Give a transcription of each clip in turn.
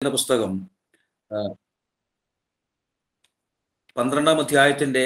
എന്ന പുസ്തകം ആ, പന്ത്രണ്ടാം അധ്യായത്തിന്റെ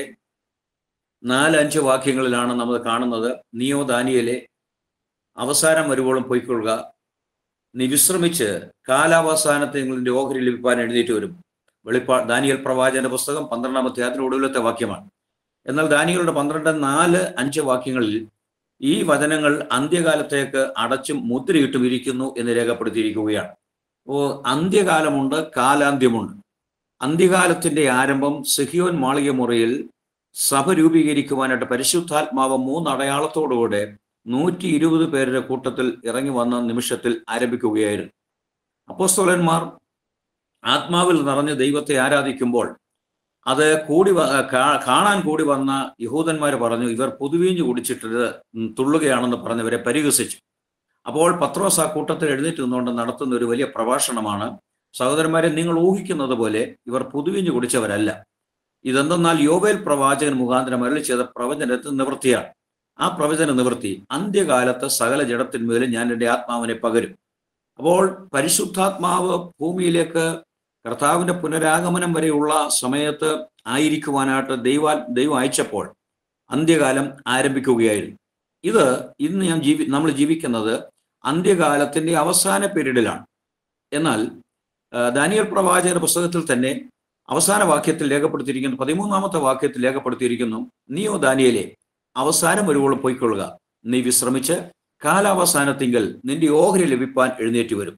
നാല് അഞ്ച് വാക്യങ്ങളിലാണ് നമ്മൾ കാണുന്നത് നീയോ ദാനിയലെ അവസാനം വരുവോളം പൊയ്ക്കൊള്ളുക നീ വിശ്രമിച്ച് കാലാവസാനത്തെ നിങ്ങളുടെ ഓഹരി ലഭിക്കാൻ എഴുന്നേറ്റ് വരും വെളിപ്പാ ദാനിയൽ പ്രവാചകന്റെ പുസ്തകം പന്ത്രണ്ടാം അധ്യായത്തിന്റെ ഒടുവിലത്തെ വാക്യമാണ് എന്നാൽ ദാനിയലുടെ പന്ത്രണ്ട് നാല് അഞ്ച് വാക്യങ്ങളിൽ ഈ വചനങ്ങൾ അന്ത്യകാലത്തേക്ക് അടച്ചും മുദ്രയിട്ടും ഇരിക്കുന്നു എന്ന് രേഖപ്പെടുത്തിയിരിക്കുകയാണ് ഓ അന്ത്യകാലമുണ്ട് കാലാന്ത്യമുണ്ട് അന്ത്യകാലത്തിന്റെ ആരംഭം സിഹിയോൻ മാളിക മുറിയിൽ സഭ രൂപീകരിക്കുവാനായിട്ട് പരിശുദ്ധാത്മാവ് മൂന്ന് അടയാളത്തോടുകൂടെ നൂറ്റി ഇരുപത് പേരുടെ കൂട്ടത്തിൽ ഇറങ്ങി വന്ന നിമിഷത്തിൽ ആരംഭിക്കുകയായിരുന്നു അപ്പോസ്തോലന്മാർ ആത്മാവിൽ നിറഞ്ഞ് ദൈവത്തെ ആരാധിക്കുമ്പോൾ അത് കൂടി വ- കാ- കാണാൻ കൂടി വന്ന യഹൂദന്മാർ പറഞ്ഞു ഇവർ പുതുവീഞ്ഞു കുടിച്ചിട്ട് തുള്ളുകയാണെന്ന് പറഞ്ഞവരെ പരിഹസിച്ചു അപ്പോൾ പത്രോസ് ആ കൂട്ടത്തിൽ എഴുന്നേറ്റ് നിന്നുകൊണ്ട് നടത്തുന്ന ഒരു വലിയ പ്രഭാഷണമാണ് സഹോദരന്മാരെ നിങ്ങൾ ഊഹിക്കുന്നത് പോലെ ഇവർ പുതുവീഞ്ഞു കുടിച്ചവരല്ല ഇതെന്തെന്നാൽ യോവേൽ പ്രവാചകൻ മുഖാന്തരം അരളി ചെയ്ത പ്രവചനത്തിൽ നിവൃത്തിയാണ് ആ പ്രവചന നിവൃത്തി അന്ത്യകാലത്ത് സകല ജഡത്തിന്മേലും ഞാൻ എൻ്റെ ആത്മാവിനെ പകരും അപ്പോൾ പരിശുദ്ധാത്മാവ് ഭൂമിയിലേക്ക് കർത്താവിന്റെ പുനരാഗമനം വരെയുള്ള സമയത്ത് ആയിരിക്കുവാനായിട്ട് ദൈവ ദൈവം അയച്ചപ്പോൾ അന്ത്യകാലം ആരംഭിക്കുകയായിരുന്നു ഇത് ഇന്ന് ഞാൻ ജീവി നമ്മൾ ജീവിക്കുന്നത് അന്ത്യകാലത്തിന്റെ അവസാന പീരീഡിലാണ് എന്നാൽ ആ, ദാനിയേൽ പ്രവാചകന്റെ പുസ്തകത്തിൽ തന്നെ അവസാന വാക്യത്തിൽ രേഖപ്പെടുത്തിയിരിക്കുന്നു പതിമൂന്നാമത്തെ വാക്യത്തിൽ രേഖപ്പെടുത്തിയിരിക്കുന്നു നീയോ ദാനിയേലെ അവസാനം വരുവോളം പോയിക്കൊള്ളുക നീ വിശ്രമിച്ച് കാലാവസാനത്തിങ്കൽ നിന്റെ ഓഹരി ലഭിപ്പാൻ എഴുന്നേറ്റ് വരും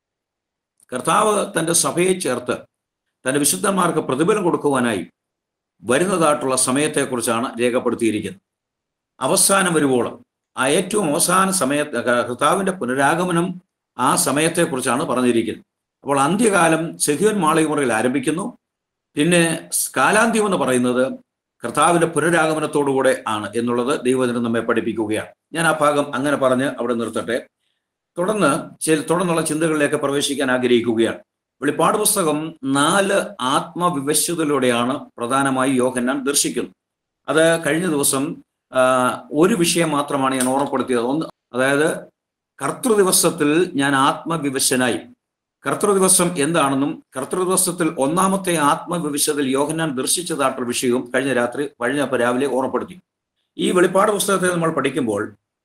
കർത്താവ് തന്റെ സഭയെ ചേർത്ത് തന്റെ വിശുദ്ധന്മാർക്ക് പ്രതിഫലം കൊടുക്കുവാനായി വരുന്നതായിട്ടുള്ള സമയത്തെക്കുറിച്ചാണ് രേഖപ്പെടുത്തിയിരിക്കുന്നത് അവസാനം വരുവോളം ആ ഏറ്റവും അവസാന സമയത്ത് കർത്താവിന്റെ പുനരാഗമനം ആ സമയത്തെക്കുറിച്ചാണ് പറഞ്ഞിരിക്കുന്നത് അപ്പോൾ അന്ത്യകാലം സെഹിയോൻ മാളികമുറയിൽ ആരംഭിക്കുന്നു പിന്നെ കാലാന്ത്യം എന്ന് പറയുന്നത് കർത്താവിന്റെ പുനരാഗമനത്തോടുകൂടെ ആണ് എന്നുള്ളത് ദൈവജനം നമ്മെ പഠിപ്പിക്കുകയാണ് ഞാൻ ആ ഭാഗം അങ്ങനെ പറഞ്ഞ് അവിടെ നിർത്തട്ടെ തുടർന്ന് ചില തുടർന്നുള്ള ചിന്തകളിലേക്ക് പ്രവേശിക്കാൻ ആഗ്രഹിക്കുകയാണ് വെളിപ്പാട് പുസ്തകം നാല് ആത്മവിവശ്യതയിലൂടെയാണ് പ്രധാനമായി യോഹന്നാൻ ദർശിക്കുന്നത് അത് കഴിഞ്ഞ ദിവസം ആ, ഒരു വിഷയം മാത്രമാണ് ഞാൻ ഓർമ്മപ്പെടുത്തിയത് ഒന്ന് അതായത് കർത്തൃദിവസത്തിൽ ഞാൻ ആത്മവിവശനായി കർത്തൃദിവസം എന്താണെന്നും കർത്തൃദിവസത്തിൽ ഒന്നാമത്തെ ആത്മവിവശതയിൽ യോഹന്നാൻ ദർശിച്ചതായിട്ടുള്ള വിഷയവും കഴിഞ്ഞ രാത്രി കഴിഞ്ഞ രാവിലെ ഓർമ്മപ്പെടുത്തി ഈ വെളിപ്പാട് പുസ്തകത്തെ നമ്മൾ പഠിക്കുമ്പോൾ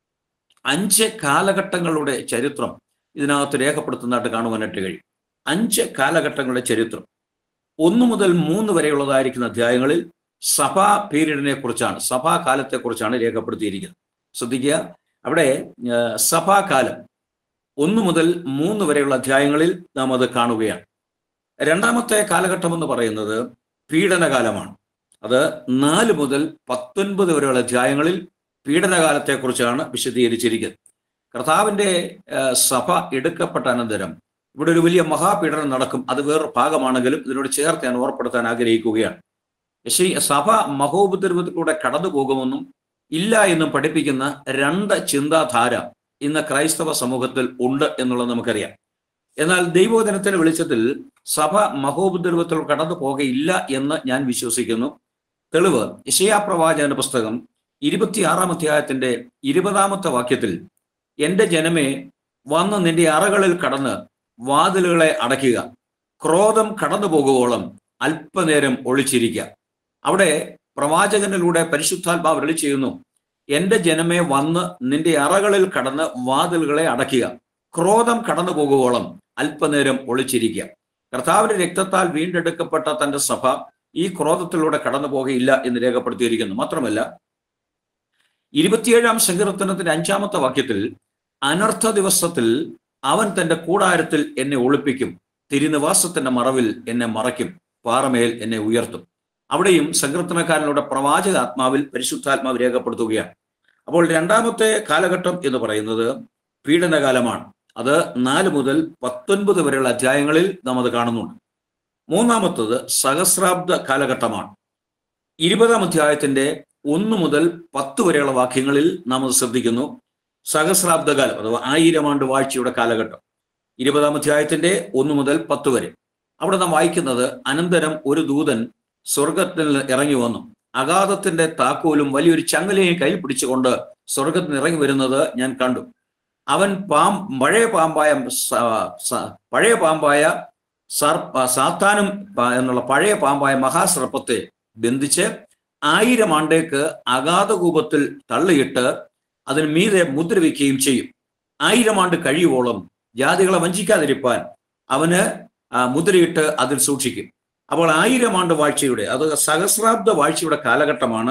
അഞ്ച് കാലഘട്ടങ്ങളുടെ ചരിത്രം ഇതിനകത്ത് രേഖപ്പെടുത്തുന്നതായിട്ട് കാണുവാനായിട്ട് കഴിയും അഞ്ച് കാലഘട്ടങ്ങളുടെ ചരിത്രം ഒന്ന് മുതൽ മൂന്ന് വരെയുള്ളതായിരിക്കുന്ന അധ്യായങ്ങളിൽ സഭാ പീരീഡിനെ കുറിച്ചാണ് സഭാകാലത്തെക്കുറിച്ചാണ് രേഖപ്പെടുത്തിയിരിക്കുന്നത് ശ്രദ്ധിക്കുക അവിടെ ആ, സഭാകാലം ഒന്ന് മുതൽ മൂന്ന് വരെയുള്ള അധ്യായങ്ങളിൽ നാം അത് കാണുകയാണ് രണ്ടാമത്തെ കാലഘട്ടം എന്ന് പറയുന്നത് പീഡനകാലമാണ് അത് നാല് മുതൽ പത്തൊൻപത് വരെയുള്ള അധ്യായങ്ങളിൽ പീഡനകാലത്തെക്കുറിച്ചാണ് വിശദീകരിച്ചിരിക്കുന്നത് കർത്താവിന്റെ ആ, സഭ എടുക്കപ്പെട്ട അനന്തരം ഇവിടെ ഒരു വലിയ മഹാപീഡനം നടക്കും അത് വേറൊരു ഭാഗമാണെങ്കിലും ഇതിനോട് ചേർത്ത് ഞാൻ ഓർപ്പെടുത്താൻ ആഗ്രഹിക്കുകയാണ് പക്ഷേ ഈ സഭ മഹോപദ്രവത്തിലൂടെ കടന്നു പോകുമെന്നും ഇല്ല എന്നും പഠിപ്പിക്കുന്ന രണ്ട് ചിന്താധാര ഇന്ന് ക്രൈസ്തവ സമൂഹത്തിൽ ഉണ്ട് എന്നുള്ളത് നമുക്കറിയാം എന്നാൽ ദൈവോധനത്തിന്റെ വെളിച്ചത്തിൽ സഭ മഹോപദ്രവത്തിൽ കടന്നു പോകുകയില്ല എന്ന് ഞാൻ വിശ്വസിക്കുന്നു തെളിവ് ഇഷയാ പ്രവാചകന്റെ പുസ്തകം ഇരുപത്തിയാറാം അധ്യായത്തിന്റെ ഇരുപതാമത്തെ വാക്യത്തിൽ എന്റെ ജനമേ വന്ന് നിന്റെ അറകളിൽ കടന്ന് വാതിലുകളെ അടയ്ക്കുക ക്രോധം കടന്നു പോകുവോളം അല്പനേരം ഒളിച്ചിരിക്കുക അവിടെ പ്രവാചകനിലൂടെ പരിശുദ്ധാത്മാവ് അരുളി ചെയ്യുന്നു എന്റെ ജനമേ വന്ന് നിന്റെ അറകളിൽ കടന്ന് വാതിലുകളെ അടയ്ക്കുക ക്രോധം കടന്നു പോകുവോളം അല്പനേരം ഒളിച്ചിരിക്കുക കർത്താവിന്റെ രക്തത്താൽ വീണ്ടെടുക്കപ്പെട്ട തന്റെ സഭ ഈ ക്രോധത്തിലൂടെ കടന്നു പോകുകയില്ല എന്ന് രേഖപ്പെടുത്തിയിരിക്കുന്നു മാത്രമല്ല ഇരുപത്തിയേഴാം സങ്കീർത്തനത്തിന്റെ അഞ്ചാമത്തെ വാക്യത്തിൽ അനർത്ഥ ദിവസത്തിൽ അവൻ തന്റെ കൂടാരത്തിൽ എന്നെ ഒളിപ്പിക്കും തിരുനിവാസത്തിന്റെ മറവിൽ എന്നെ മറയ്ക്കും പാറമേൽ എന്നെ ഉയർത്തും അവിടെയും സങ്കീർത്തനക്കാരനോട് പ്രവാചക ആത്മാവിൽ പരിശുദ്ധാത്മാവ് രേഖപ്പെടുത്തുകയാണ് അപ്പോൾ രണ്ടാമത്തെ കാലഘട്ടം എന്ന് പറയുന്നത് പീഡനകാലമാണ് അത് നാല് മുതൽ പത്തൊൻപത് വരെയുള്ള അധ്യായങ്ങളിൽ നാം അത് കാണുന്നുണ്ട് മൂന്നാമത്തത് സഹസ്രാബ്ദ കാലഘട്ടമാണ് ഇരുപതാം അധ്യായത്തിന്റെ ഒന്ന് മുതൽ പത്ത് വരെയുള്ള വാക്യങ്ങളിൽ നാം അത് ശ്രദ്ധിക്കുന്നു സഹസ്രാബ്ദകാലം അഥവാ ആയിരം ആണ്ട് വാഴ്ചയുടെ കാലഘട്ടം ഇരുപതാം അധ്യായത്തിന്റെ ഒന്ന് മുതൽ പത്ത് വരെ അവിടെ നാം വായിക്കുന്നത് അനന്തരം ഒരു ദൂതൻ സ്വർഗത്തിൽ ഇറങ്ങി വന്നു അഗാധത്തിന്റെ താക്കോലും വലിയൊരു ചങ്ങലയും കയ്യിൽ പിടിച്ചുകൊണ്ട് സ്വർഗത്തിൽ നിന്ന് ഇറങ്ങി വരുന്നത് ഞാൻ കണ്ടു അവൻ പാം പഴയ പാമ്പായ സ- സ- പഴയ പാമ്പായ സർപ്പ സാത്താനും പ- എന്നുള്ള പഴയ പാമ്പായ മഹാസർപ്പത്തെ ബന്ധിച്ച് ആയിരം ആണ്ടേക്ക് അഗാധകൂപത്തിൽ തള്ളിയിട്ട് അതിന് മീതെ മുദ്രവെക്കുകയും ചെയ്യും ആയിരം ആണ്ട് കഴിയുവോളം ജാതികളെ വഞ്ചിക്കാതിരിപ്പാൻ അവന് ആ, മുദ്രയിട്ട് അതിൽ സൂക്ഷിക്കും അപ്പോൾ ആയിരം ആണ്ട് വാഴ്ചയുടെ അത് സഹസ്രാബ്ദ വാഴ്ചയുടെ കാലഘട്ടമാണ്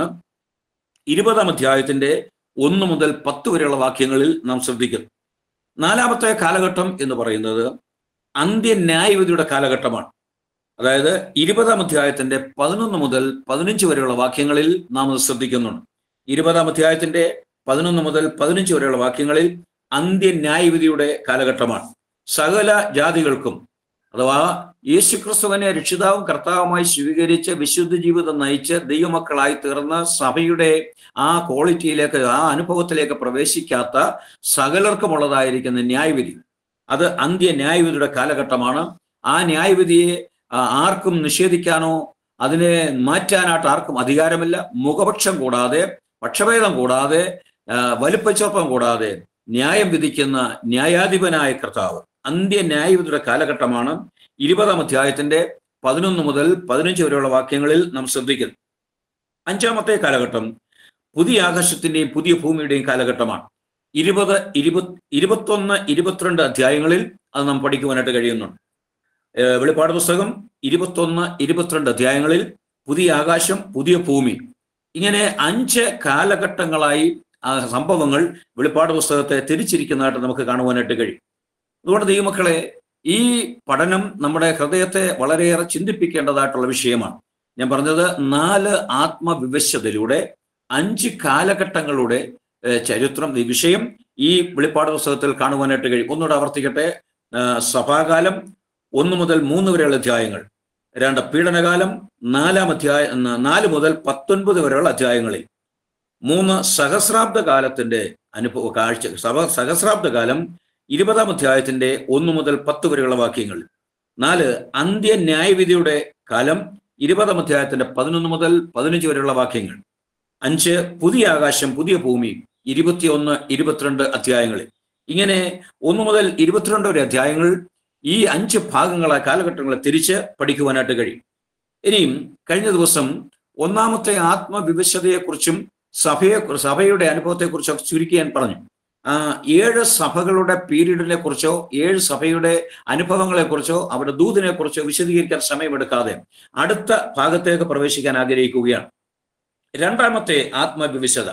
ഇരുപതാം അധ്യായത്തിന്റെ ഒന്ന് മുതൽ പത്ത് വരെയുള്ള വാക്യങ്ങളിൽ നാം ശ്രദ്ധിക്കും നാലാമത്തെ കാലഘട്ടം എന്ന് പറയുന്നത് അന്ത്യന്യായവിധിയുടെ കാലഘട്ടമാണ് അതായത് ഇരുപതാം അധ്യായത്തിന്റെ പതിനൊന്ന് മുതൽ പതിനഞ്ച് വരെയുള്ള വാക്യങ്ങളിൽ നാം അത് ശ്രദ്ധിക്കുന്നുണ്ട് ഇരുപതാം അധ്യായത്തിന്റെ പതിനൊന്ന് മുതൽ പതിനഞ്ച് വരെയുള്ള വാക്യങ്ങളിൽ അന്ത്യന്യായവിധിയുടെ കാലഘട്ടമാണ് സകല ജാതികൾക്കും അഥവാ യേശുക്രിസ്തുവിനെ രക്ഷിതാവും കർത്താവുമായി സ്വീകരിച്ച് വിശുദ്ധ ജീവിതം നയിച്ച് ദൈവമക്കളായി തീർന്ന സഭയുടെ ആ ക്വാളിറ്റിയിലേക്ക് ആ അനുഭവത്തിലേക്ക് പ്രവേശിക്കാത്ത സകലർക്കുമുള്ളതായിരിക്കുന്ന ന്യായവിധി അത് അന്ത്യ ന്യായവിധിയുടെ കാലഘട്ടമാണ് ആ ന്യായവിധിയെ ആ, ആർക്കും നിഷേധിക്കാനോ അതിനെ മാറ്റാനായിട്ട് ആർക്കും അധികാരമില്ല മുഖപക്ഷം കൂടാതെ പക്ഷഭേദം കൂടാതെ ആ, വലിപ്പച്ചൊപ്പം കൂടാതെ ന്യായം വിധിക്കുന്ന ന്യായാധിപനായ കർത്താവ് അന്ത്യ ന്യായവിധിയുടെ കാലഘട്ടമാണ് ഇരുപതാം അധ്യായത്തിന്റെ പതിനൊന്ന് മുതൽ പതിനഞ്ച് വരെയുള്ള വാക്യങ്ങളിൽ നാം ശ്രദ്ധിക്കുന്നു അഞ്ചാമത്തെ കാലഘട്ടം പുതിയ ആകാശത്തിന്റെയും പുതിയ ഭൂമിയുടെയും കാലഘട്ടമാണ് ഇരുപത് ഇരുപത് ഇരുപത്തൊന്ന് ഇരുപത്തിരണ്ട് അധ്യായങ്ങളിൽ അത് നാം പഠിക്കുവാനായിട്ട് കഴിയുന്നുണ്ട് ഏഹ് വെളിപ്പാട് പുസ്തകം ഇരുപത്തൊന്ന് ഇരുപത്തിരണ്ട് അധ്യായങ്ങളിൽ പുതിയ ആകാശം പുതിയ ഭൂമി ഇങ്ങനെ അഞ്ച് കാലഘട്ടങ്ങളായി ആ സംഭവങ്ങൾ വെളിപ്പാട് പുസ്തകത്തെ തിരിച്ചിരിക്കുന്നതായിട്ട് നമുക്ക് കാണുവാനായിട്ട് കഴിയും അതുകൊണ്ട് ദൈവമക്കളെ ഈ പഠനം നമ്മുടെ ഹൃദയത്തെ വളരെയേറെ ചിന്തിപ്പിക്കേണ്ടതായിട്ടുള്ള വിഷയമാണ് ഞാൻ പറഞ്ഞത് നാല് ആത്മവിവശ്യതയിലൂടെ അഞ്ച് കാലഘട്ടങ്ങളുടെ ഏഹ്, ചരിത്രം ഈ വിഷയം ഈ വെളിപ്പാട് പുസ്തകത്തിൽ കാണുവാനായിട്ട് കഴിയും ഒന്നുകൂടെ ആവർത്തിക്കട്ടെ ആ, സഭാകാലം ഒന്ന് മുതൽ മൂന്ന് വരെയുള്ള അധ്യായങ്ങൾ രണ്ട് പീഡനകാലം നാലാം അധ്യായ ന- നാല് മുതൽ പത്തൊൻപത് വരെയുള്ള അധ്യായങ്ങളിൽ മൂന്ന് സഹസ്രാബ്ദ കാലത്തിന്റെ അനുഭവ കാഴ്ച സഭ സഹസ്രാബ്ദ കാലം ഇരുപതാം അധ്യായത്തിന്റെ ഒന്ന് മുതൽ പത്ത് വരെയുള്ള വാക്യങ്ങൾ നാല് അന്ത്യ ന്യായവിധിയുടെ കാലം ഇരുപതാം അധ്യായത്തിന്റെ പതിനൊന്ന് മുതൽ പതിനഞ്ച് വരെയുള്ള വാക്യങ്ങൾ അഞ്ച് പുതിയ ആകാശം പുതിയ ഭൂമി ഇരുപത്തിയൊന്ന് ഇരുപത്തിരണ്ട് അധ്യായങ്ങളിൽ ഇങ്ങനെ ഒന്ന് മുതൽ ഇരുപത്തിരണ്ട് വരെ അധ്യായങ്ങൾ ഈ അഞ്ച് ഭാഗങ്ങളെ കാലഘട്ടങ്ങളെ തിരിച്ച് പഠിക്കുവാനായിട്ട് കഴിയും ഇനിയും കഴിഞ്ഞ ദിവസം ഒന്നാമത്തെ ആത്മവിവശതയെക്കുറിച്ചും സഭയെ സഭയുടെ അനുഭവത്തെക്കുറിച്ചൊക്കെ ചുരുക്കി ഞാൻ പറഞ്ഞു ആ ഏഴ് സഭകളുടെ പീരീഡിനെ കുറിച്ചോ ഏഴ് സഭയുടെ അനുഭവങ്ങളെക്കുറിച്ചോ അവരുടെ ദൂതിനെ കുറിച്ചോ വിശദീകരിക്കാൻ സമയമെടുക്കാതെ അടുത്ത ഭാഗത്തേക്ക് പ്രവേശിക്കാൻ ആഗ്രഹിക്കുകയാണ് രണ്ടാമത്തെ ആത്മവിവശത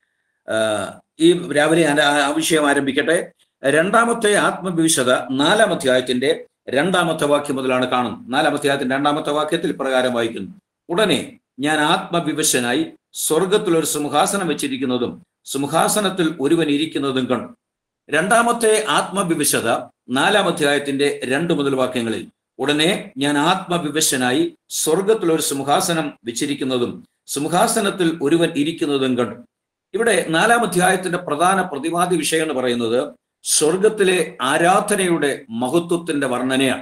ആ, ഈ രാവിലെ ഞാൻ ആ ആ വിഷയം ആരംഭിക്കട്ടെ രണ്ടാമത്തെ ആത്മവിവശത നാലാം അധ്യായത്തിന്റെ രണ്ടാമത്തെ വാക്യം മുതലാണ് കാണുന്നത് നാലാം അധ്യായത്തിന്റെ രണ്ടാമത്തെ വാക്യത്തിൽ പ്രകാരം വായിക്കുന്നു ഉടനെ ഞാൻ ആത്മവിവശനായി സ്വർഗത്തിൽ ഒരു സിംഹാസനം വെച്ചിരിക്കുന്നതും സിംഹാസനത്തിൽ ഒരുവൻ ഇരിക്കുന്നതും കണ്ടു രണ്ടാമത്തെ ആത്മവിവശത നാലാം അധ്യായത്തിന്റെ രണ്ട് മുതൽ വാക്യങ്ങളിൽ ഉടനെ ഞാൻ ആത്മവിവശനായി സ്വർഗത്തിൽ ഒരു സിംഹാസനം വെച്ചിരിക്കുന്നതും സിംഹാസനത്തിൽ ഒരുവൻ ഇരിക്കുന്നതും കണ്ടു ഇവിടെ നാലാം അധ്യായത്തിന്റെ പ്രധാന പ്രതിവാദി വിഷയം എന്ന് പറയുന്നത് സ്വർഗത്തിലെ ആരാധനയുടെ മഹത്വത്തിന്റെ വർണ്ണനയാണ്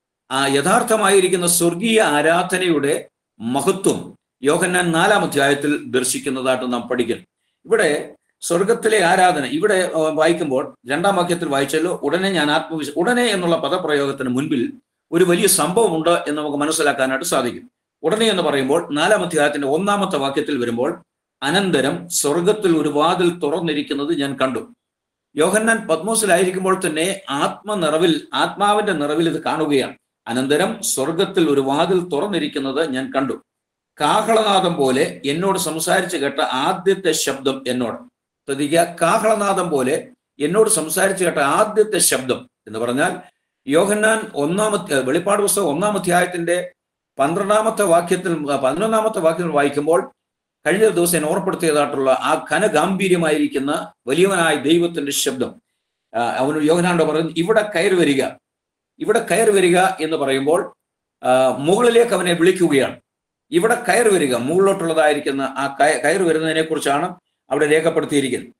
ആ യഥാർത്ഥമായിരിക്കുന്ന സ്വർഗീയ ആരാധനയുടെ മഹത്വം യോഹന്നാൻ നാലാം അധ്യായത്തിൽ ദർശിക്കുന്നതായിട്ട് നാം പഠിക്കുന്നു ഇവിടെ സ്വർഗത്തിലെ ആരാധന ഇവിടെ ആ, വായിക്കുമ്പോൾ രണ്ടാം വാക്യത്തിൽ വായിച്ചല്ലോ ഉടനെ ഞാൻ ആത്മവിശ്വ ഉടനെ എന്നുള്ള പദപ്രയോഗത്തിന് മുൻപിൽ ഒരു വലിയ സംഭവമുണ്ട് എന്ന് നമുക്ക് മനസ്സിലാക്കാനായിട്ട് സാധിക്കും ഉടനെ എന്ന് പറയുമ്പോൾ നാലാം അധ്യായത്തിന്റെ ഒന്നാമത്തെ വാക്യത്തിൽ വരുമ്പോൾ അനന്തരം സ്വർഗത്തിൽ ഒരു വാതിൽ തുറന്നിരിക്കുന്നത് ഞാൻ കണ്ടു യോഹന്നാൻ പത്മോസിലായിരിക്കുമ്പോൾ തന്നെ ആത്മനിറവിൽ ആത്മാവിന്റെ നിറവിൽ ഇത് കാണുകയാണ് അനന്തരം സ്വർഗത്തിൽ ഒരു വാതിൽ തുറന്നിരിക്കുന്നത് ഞാൻ കണ്ടു കാഹളനാദം പോലെ എന്നോട് സംസാരിച്ച് കേട്ട ആദ്യത്തെ ശബ്ദം എന്നോട് ശ്രദ്ധിക്കുക കാഹളനാദം പോലെ എന്നോട് സംസാരിച്ച് കേട്ട ആദ്യത്തെ ശബ്ദം എന്ന് പറഞ്ഞാൽ യോഹന്നാൻ ഒന്നാമത്തെ വെളിപ്പാട് പുസ്തകം ഒന്നാം അധ്യായത്തിന്റെ പന്ത്രണ്ടാമത്തെ വാക്യത്തിൽ പതിനൊന്നാമത്തെ വാക്യത്തിൽ വായിക്കുമ്പോൾ കഴിഞ്ഞ ദിവസം ഞാൻ ഓർപ്പെടുത്തിയതായിട്ടുള്ള ആ ഘനഗാംഭീര്യമായിരിക്കുന്ന വലിയവനായ ദൈവത്തിന്റെ ശബ്ദം ആ, അവന് യോഹനാണ്ട് പറയുന്നു ഇവിടെ കയറി വരിക ഇവിടെ കയറി വരിക എന്ന് പറയുമ്പോൾ ആ, മുകളിലേക്ക് അവനെ വിളിക്കുകയാണ് ഇവിടെ കയറി വരിക മുകളിലോട്ടുള്ളതായിരിക്കുന്ന ആ കയ- കയറി വരുന്നതിനെ കുറിച്ചാണ് അവിടെ രേഖപ്പെടുത്തിയിരിക്കുന്നത്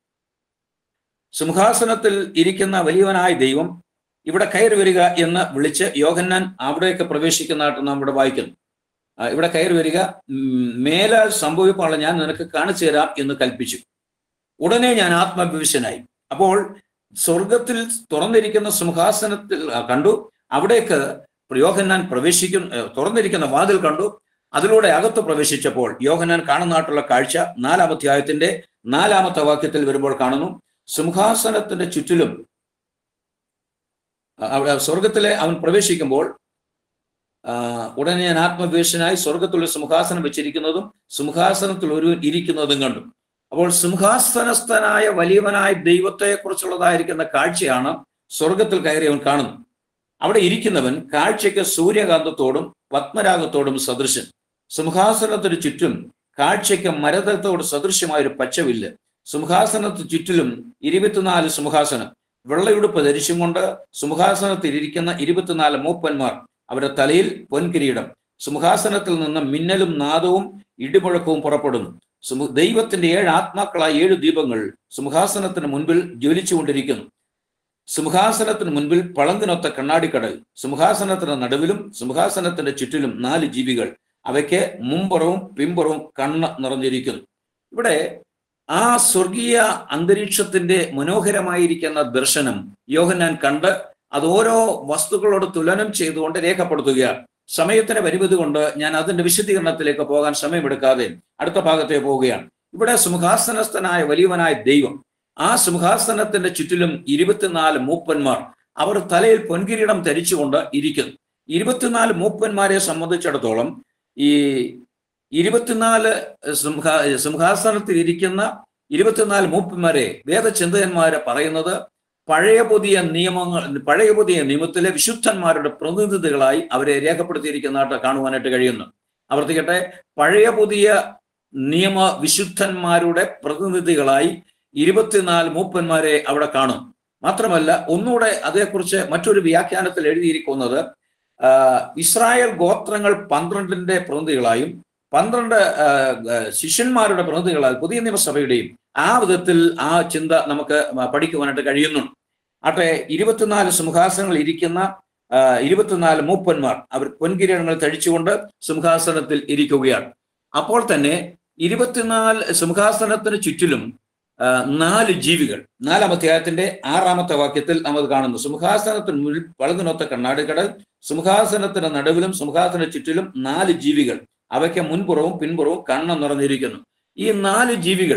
സിംഹാസനത്തിൽ ഇരിക്കുന്ന വലിയവനായ ദൈവം ഇവിടെ കയറി വരിക എന്ന് വിളിച്ച് യോഹന്നാൻ അവിടേക്ക് പ്രവേശിക്കുന്നതായിട്ട് നാം ഇവിടെ വായിക്കുന്നു ആ, ഇവിടെ കയറി വരിക ഉം, മേലാൽ സംഭവിപ്പാനുള്ള ഞാൻ നിനക്ക് കാണിച്ചു തരാം എന്ന് കൽപ്പിച്ചു ഉടനെ ഞാൻ ആത്മവിവശനായി അപ്പോൾ സ്വർഗത്തിൽ തുറന്നിരിക്കുന്ന സിംഹാസനത്തിൽ ആ, കണ്ടു അവിടേക്ക് യോഹന്നാൻ പ്രവേശിക്കും ഏർ, തുറന്നിരിക്കുന്ന വാതിൽ കണ്ടു അതിലൂടെ അകത്ത് പ്രവേശിച്ചപ്പോൾ യോഹന്നാൻ കാണുന്നതായിട്ടുള്ള കാഴ്ച നാലാം അധ്യായത്തിന്റെ നാലാമത്തെ വാക്യത്തിൽ വരുമ്പോൾ കാണുന്നു സിംഹാസനത്തിന്റെ ചുറ്റിലും അ- അവിടെ സ്വർഗത്തിലെ അവൻ പ്രവേശിക്കുമ്പോൾ ആ, ഉടനെ ഞാൻ ആത്മവേശനായി സ്വർഗത്തിൽ ഒരു സിംഹാസനം വെച്ചിരിക്കുന്നതും സിംഹാസനത്തിൽ ഒരു ഇരിക്കുന്നതും കണ്ടു അപ്പോൾ സിംഹാസനസ്ഥനായ വലിയവനായ ദൈവത്തെ കുറിച്ചുള്ളതായിരിക്കുന്ന കാഴ്ചയാണ് സ്വർഗത്തിൽ കയറി അവൻ കാണുന്നത് അവിടെ ഇരിക്കുന്നവൻ കാഴ്ചയ്ക്ക് സൂര്യകാന്തത്തോടും പത്മരാഗത്തോടും സദൃശൻ സിംഹാസനത്തിന് ചുറ്റും കാഴ്ചയ്ക്ക് മരതലത്തോട് സദൃശ്യമായ ഒരു പച്ചവില്ല് സിംഹാസനത്തിന് ചുറ്റിലും ഇരുപത്തിനാല് സിംഹാസനം വെള്ളയുടുപ്പ് ധരിച്ചും കൊണ്ട് സിംഹാസനത്തിൽ ഇരിക്കുന്ന ഇരുപത്തിനാല് മൂപ്പന്മാർ അവരുടെ തലയിൽ പൊൻകിരീടം സിംഹാസനത്തിൽ നിന്ന് മിന്നലും നാദവും ഇടിമുഴക്കവും പുറപ്പെടുന്നു സിംഹ- ദൈവത്തിന്റെ ഏഴ് ആത്മാക്കളായ ഏഴ് ദീപങ്ങൾ സിംഹാസനത്തിന് മുൻപിൽ ജ്വലിച്ചുകൊണ്ടിരിക്കുന്നു സിംഹാസനത്തിന് മുൻപിൽ പളങ്കിനൊത്ത കണ്ണാടിക്കടൽ സിംഹാസനത്തിന് നടുവിലും സിംഹാസനത്തിന്റെ ചുറ്റിലും നാല് ജീവികൾ അവയ്ക്ക് മുമ്പുറവും പിമ്പുറവും കണ്ണ് നിറഞ്ഞിരിക്കുന്നു ഇവിടെ ആ സ്വർഗീയ അന്തരീക്ഷത്തിന്റെ മനോഹരമായിരിക്കുന്ന ദർശനം യോഹന്നാൻ കണ്ട് അത് ഓരോ വസ്തുക്കളോട് തുലനം ചെയ്തുകൊണ്ട് രേഖപ്പെടുത്തുകയാണ് സമയത്തിന്റെ പരിമിതി കൊണ്ട് ഞാൻ അതിന്റെ വിശദീകരണത്തിലേക്ക് പോകാൻ സമയമെടുക്കാതെ അടുത്ത ഭാഗത്തേക്ക് പോവുകയാണ് ഇവിടെ സിംഹാസനസ്ഥനായ വലിയവനായ ദൈവം ആ സിംഹാസനത്തിന്റെ ചുറ്റിലും ഇരുപത്തിനാല് മൂപ്പന്മാർ അവർ തലയിൽ പൊൻകിരീടം ധരിച്ചുകൊണ്ട് ഇരിക്കുന്നു ഇരുപത്തിനാല് മൂപ്പന്മാരെ സംബന്ധിച്ചിടത്തോളം ഈ ഇരുപത്തിനാല് സിംഹാ സിംഹാസനത്തിൽ ഇരിക്കുന്ന ഇരുപത്തിനാല് മൂപ്പന്മാരെ വേദചിന്തകന്മാരെ പറയുന്നത് പഴയ പുതിയ നിയമങ്ങൾ പഴയ പുതിയ നിയമത്തിലെ വിശുദ്ധന്മാരുടെ പ്രതിനിധികളായി അവരെ രേഖപ്പെടുത്തിയിരിക്കുന്നതായിട്ട് കാണുവാനായിട്ട് കഴിയുന്നു ആവർത്തിക്കട്ടെ പഴയ പുതിയ നിയമ വിശുദ്ധന്മാരുടെ പ്രതിനിധികളായി ഇരുപത്തിനാല് മൂപ്പന്മാരെ അവിടെ കാണും മാത്രമല്ല ഒന്നുകൂടെ അതേക്കുറിച്ച് മറ്റൊരു വ്യാഖ്യാനത്തിൽ എഴുതിയിരിക്കുന്നത് ആ, ഇസ്രായേൽ ഗോത്രങ്ങൾ പന്ത്രണ്ടിന്റെ പ്രതിനിധികളായും പന്ത്രണ്ട് ആ, ആ, ശിഷ്യന്മാരുടെ പ്രതിനിധികളാൽ പുതിയ നിയമസഭയുടെയും ആ വിധത്തിൽ ആ ചിന്ത നമുക്ക് പഠിക്കുവാനായിട്ട് കഴിയുന്നുണ്ട് ആട്ടെ ഇരുപത്തിനാല് സിംഹാസനങ്ങൾ ഇരിക്കുന്ന ആ, ഇരുപത്തിനാല് മൂപ്പന്മാർ അവർ പൊൻകിരീടങ്ങൾ തഴിച്ചുകൊണ്ട് സിംഹാസനത്തിൽ ഇരിക്കുകയാണ് അപ്പോൾ തന്നെ ഇരുപത്തിനാല് സിംഹാസനത്തിന് ചുറ്റിലും ആ, നാല് ജീവികൾ നാലാം അധ്യായത്തിന്റെ ആറാമത്തെ വാക്യത്തിൽ നമ്മൾ കാണുന്നു സിംഹാസനത്തിന് മുന്നിൽ വളർന്നിനൊത്ത കണ്ണാടിക്കടൽ സിംഹാസനത്തിന് നടുവിലും സിംഹാസന ചുറ്റിലും നാല് ജീവികൾ അവയ്ക്ക് മുൻപുറവും പിൻപുറവും കണ്ണ് നിറഞ്ഞിരിക്കുന്നു ഈ നാല് ജീവികൾ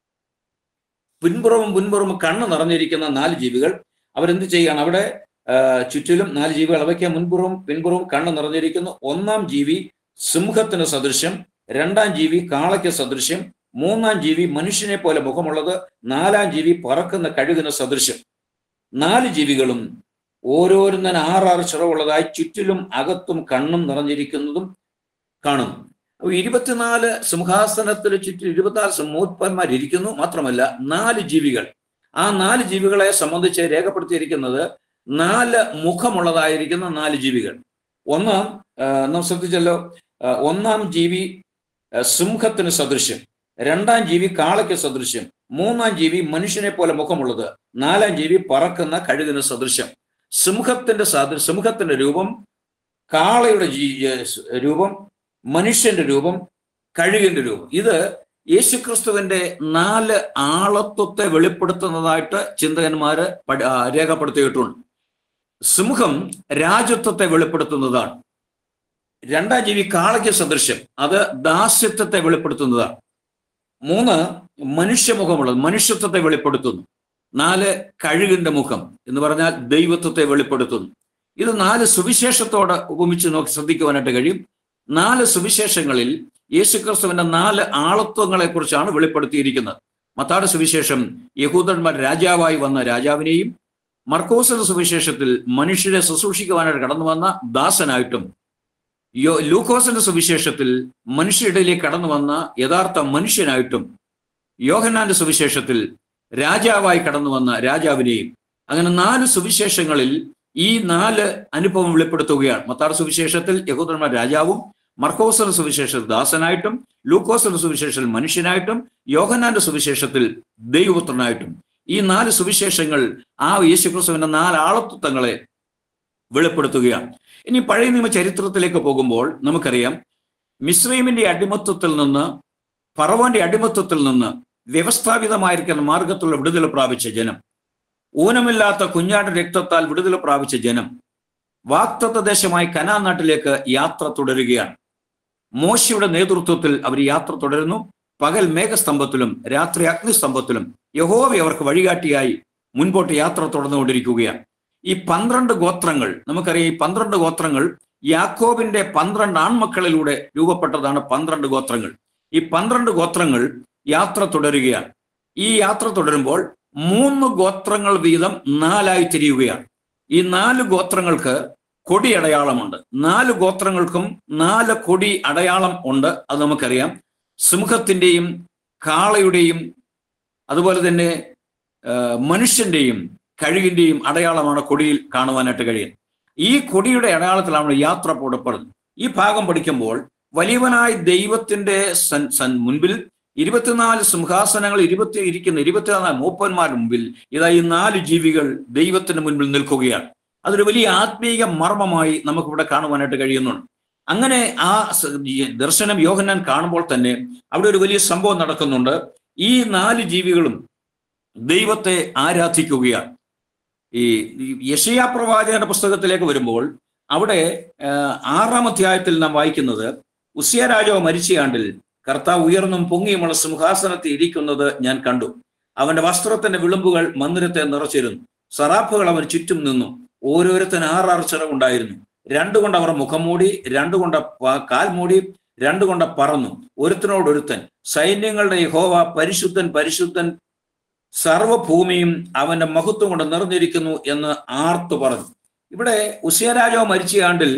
പിൻപുറവും മുൻപുറവും കണ്ണ് നിറഞ്ഞിരിക്കുന്ന നാല് ജീവികൾ അവരെന്ത് ചെയ്യാണ് അവിടെ ആ, ചുറ്റിലും നാല് ജീവികൾ അവയ്ക്ക് മുൻപുറവും പിൻപുറവും കണ്ണ് നിറഞ്ഞിരിക്കുന്നു ഒന്നാം ജീവി സിംഹത്തിന് സദൃശ്യം രണ്ടാം ജീവി കാളയ്ക്ക് സദൃശ്യം മൂന്നാം ജീവി മനുഷ്യനെ പോലെ മുഖമുള്ളത് നാലാം ജീവി പറക്കുന്ന കഴുകിന് സദൃശ്യം നാല് ജീവികളും ഓരോരുന്നതിന് ആറാറ് ചിറവുള്ളതായി ചുറ്റിലും അകത്തും കണ്ണും നിറഞ്ഞിരിക്കുന്നതും കാണുന്നു അപ്പൊ ഇരുപത്തിനാല് സിംഹാസനത്തിന് ചുറ്റും ഇരുപത്തിനാല് മൂപ്പന്മാർ ഇരിക്കുന്നു മാത്രമല്ല നാല് ജീവികൾ ആ നാല് ജീവികളെ സംബന്ധിച്ച് രേഖപ്പെടുത്തിയിരിക്കുന്നത് നാല് മുഖമുള്ളതായിരിക്കുന്ന നാല് ജീവികൾ ഒന്നാം ആ, നാം ശ്രദ്ധിച്ചല്ലോ ആ, ഒന്നാം ജീവി ആ, സിംഹത്തിന് സദൃശ്യം രണ്ടാം ജീവി കാളയ്ക്ക് സദൃശ്യം മൂന്നാം ജീവി മനുഷ്യനെ പോലെ മുഖമുള്ളത് നാലാം ജീവി പറക്കുന്ന കഴുകിന് സദൃശ്യം സിംഹത്തിന്റെ സാദൃ സിംഹത്തിന്റെ രൂപം കാളയുടെ ജീ ഏർ സ് രൂപം മനുഷ്യന്റെ രൂപം കഴുകിന്റെ രൂപം ഇത് യേശുക്രിസ്തുവിന്റെ നാല് ആളത്വത്തെ വെളിപ്പെടുത്തുന്നതായിട്ട് ചിന്തകന്മാര് പഠ- ആ, രേഖപ്പെടുത്തിയിട്ടുണ്ട് സിംഹം രാജ്യത്വത്തെ വെളിപ്പെടുത്തുന്നതാണ് രണ്ടാം ജീവി കാളയ്ക്ക് സദൃശ്യം അത് ദാസ്യത്വത്തെ വെളിപ്പെടുത്തുന്നതാണ് മൂന്ന് മനുഷ്യമുഖമുള്ളത് മനുഷ്യത്വത്തെ വെളിപ്പെടുത്തുന്നു നാല് കഴുകിന്റെ മുഖം എന്ന് പറഞ്ഞാൽ ദൈവത്വത്തെ വെളിപ്പെടുത്തുന്നു ഇത് നാല് സുവിശേഷത്തോട് ഉപമിച്ച് നോക്കി ശ്രദ്ധിക്കുവാനായിട്ട് കഴിയും നാല് സുവിശേഷങ്ങളിൽ യേശുക്രിസ്തുവിന്റെ നാല് ആളത്വങ്ങളെ കുറിച്ചാണ് വെളിപ്പെടുത്തിയിരിക്കുന്നത് മത്താട് സുവിശേഷം യഹൂദന്മാർ രാജാവായി വന്ന രാജാവിനെയും മർക്കോസിന്റെ സുവിശേഷത്തിൽ മനുഷ്യരെ ശുശ്രൂഷിക്കുവാനായിട്ട് കടന്നു വന്ന ദാസനായിട്ടും യോ ലൂക്കോസിന്റെ സുവിശേഷത്തിൽ മനുഷ്യരിടയിലേക്ക് കടന്നു വന്ന യഥാർത്ഥ മനുഷ്യനായിട്ടും യോഹന്നാന്റെ സുവിശേഷത്തിൽ രാജാവായി കടന്നു വന്ന രാജാവിനെയും അങ്ങനെ നാല് സുവിശേഷങ്ങളിൽ ഈ നാല് അനുഭവം വെളിപ്പെടുത്തുകയാണ് മത്താർ സുവിശേഷത്തിൽ യഹൂദന്മാർ രാജാവും മർക്കോസിന്റെ സുവിശേഷത്തിൽ ദാസനായിട്ടും ലൂക്കോസിന്റെ സുവിശേഷത്തിൽ മനുഷ്യനായിട്ടും യോഹന്നാന്റെ സുവിശേഷത്തിൽ ദൈവപുത്രനായിട്ടും ഈ നാല് സുവിശേഷങ്ങൾ ആ യേശുക്രിസ്തുവിന്റെ നാല് ആളത്വങ്ങളെ വെളിപ്പെടുത്തുകയാണ് ഇനി പഴയ നിയമ ചരിത്രത്തിലേക്ക് പോകുമ്പോൾ നമുക്കറിയാം മിസ്രൈമിന്റെ അടിമത്വത്തിൽ നിന്ന് ഫറവോന്റെ അടിമത്വത്തിൽ നിന്ന് വ്യവസ്ഥാപിതമായിരിക്കുന്ന മാർഗത്തിലുള്ള വിടുതൽ പ്രാപിച്ച ജനം ഊനമില്ലാത്ത കുഞ്ഞാട് രക്തത്താൽ വിടുതൽ പ്രാപിച്ച ജനം വാക്തത്വ ദേശമായ കനാൻ നാട്ടിലേക്ക് യാത്ര തുടരുകയാണ് മോശയുടെ നേതൃത്വത്തിൽ അവർ യാത്ര തുടരുന്നു പകൽ മേഘസ്തംഭത്തിലും രാത്രി അഗ്നിസ്തംഭത്തിലും യഹോവ അവർക്ക് വഴികാട്ടിയായി മുൻപോട്ട് യാത്ര തുടർന്നുകൊണ്ടിരിക്കുകയാണ് ഈ പന്ത്രണ്ട് ഗോത്രങ്ങൾ നമുക്കറിയാം ഈ പന്ത്രണ്ട് ഗോത്രങ്ങൾ യാക്കോബിന്റെ പന്ത്രണ്ട് ആൺമക്കളിലൂടെ രൂപപ്പെട്ടതാണ് പന്ത്രണ്ട് ഗോത്രങ്ങൾ ഈ പന്ത്രണ്ട് ഗോത്രങ്ങൾ യാത്ര തുടരുകയാണ് ഈ യാത്ര തുടരുമ്പോൾ മൂന്ന് ഗോത്രങ്ങൾ വീതം നാലായി തിരിയുകയാണ് ഈ നാല് ഗോത്രങ്ങൾക്ക് കൊടി അടയാളമുണ്ട് നാല് ഗോത്രങ്ങൾക്കും നാല് കൊടി അടയാളം ഉണ്ട് അത് നമുക്കറിയാം സിംഹത്തിന്റെയും കാളയുടെയും അതുപോലെ തന്നെ ആ, മനുഷ്യന്റെയും കഴുകിന്റെയും അടയാളമാണ് കൊടിയിൽ കാണുവാനായിട്ട് കഴിയും ഈ കൊടിയുടെ അടയാളത്തിലാണ് യാത്ര പുറപ്പെടുന്നത് ഈ ഭാഗം പഠിക്കുമ്പോൾ വലിയവനായ ദൈവത്തിന്റെ സൻ സൻ മുൻപിൽ ഇരുപത്തിനാല് സിംഹാസനങ്ങൾ ഇരുപത്തി ഇരിക്കുന്ന ഇരുപത്തിനാല് മൂപ്പന്മാരുടെ മുമ്പിൽ ഇതാ ഈ നാല് ജീവികൾ ദൈവത്തിന്റെ മുൻപിൽ നിൽക്കുകയാണ് അതൊരു വലിയ ആത്മീയ മർമ്മമായി നമുക്കിവിടെ കാണുവാനായിട്ട് കഴിയുന്നുണ്ട് അങ്ങനെ ആ സ- ഈ ദർശനം യോഹന്നാൻ കാണുമ്പോൾ തന്നെ അവിടെ ഒരു വലിയ സംഭവം നടക്കുന്നുണ്ട് ഈ നാല് ജീവികളും ദൈവത്തെ ആരാധിക്കുകയാണ് ഈ യശയാ പ്രവാചകന്റെ പുസ്തകത്തിലേക്ക് വരുമ്പോൾ അവിടെ ആ, ആറാം അധ്യായത്തിൽ നാം വായിക്കുന്നത് ഉസിയ രാജാവ് മരിച്ചയാണ്ടിൽ കർത്താവ് ഉയർന്നും പൊങ്ങിയുമുള്ള സിംഹാസനത്തിൽ ഇരിക്കുന്നത് ഞാൻ കണ്ടു അവന്റെ വസ്ത്രത്തിന്റെ വിളുമ്പുകൾ മന്ദിരത്തെ നിറച്ചിരുന്നു സറാഫുകൾ അവന് ചുറ്റും നിന്നു ഓരോരുത്തന് ആറാറ് ചിറകുണ്ടായിരുന്നു രണ്ടു കൊണ്ട് അവർ മുഖം മൂടി രണ്ടു കൊണ്ട് പ- കാൽ മൂടി രണ്ടു കൊണ്ട് പറന്നു ഒരുത്തനോടൊരുത്തൻ സൈന്യങ്ങളുടെ യഹോവ പരിശുദ്ധൻ പരിശുദ്ധൻ സർവഭൂമിയും അവന്റെ മഹത്വം കൊണ്ട് നിറഞ്ഞിരിക്കുന്നു എന്ന് ആർത്തു പറഞ്ഞു ഇവിടെ ഉസിയരാജാവ് മരിച്ച ആണ്ടിൽ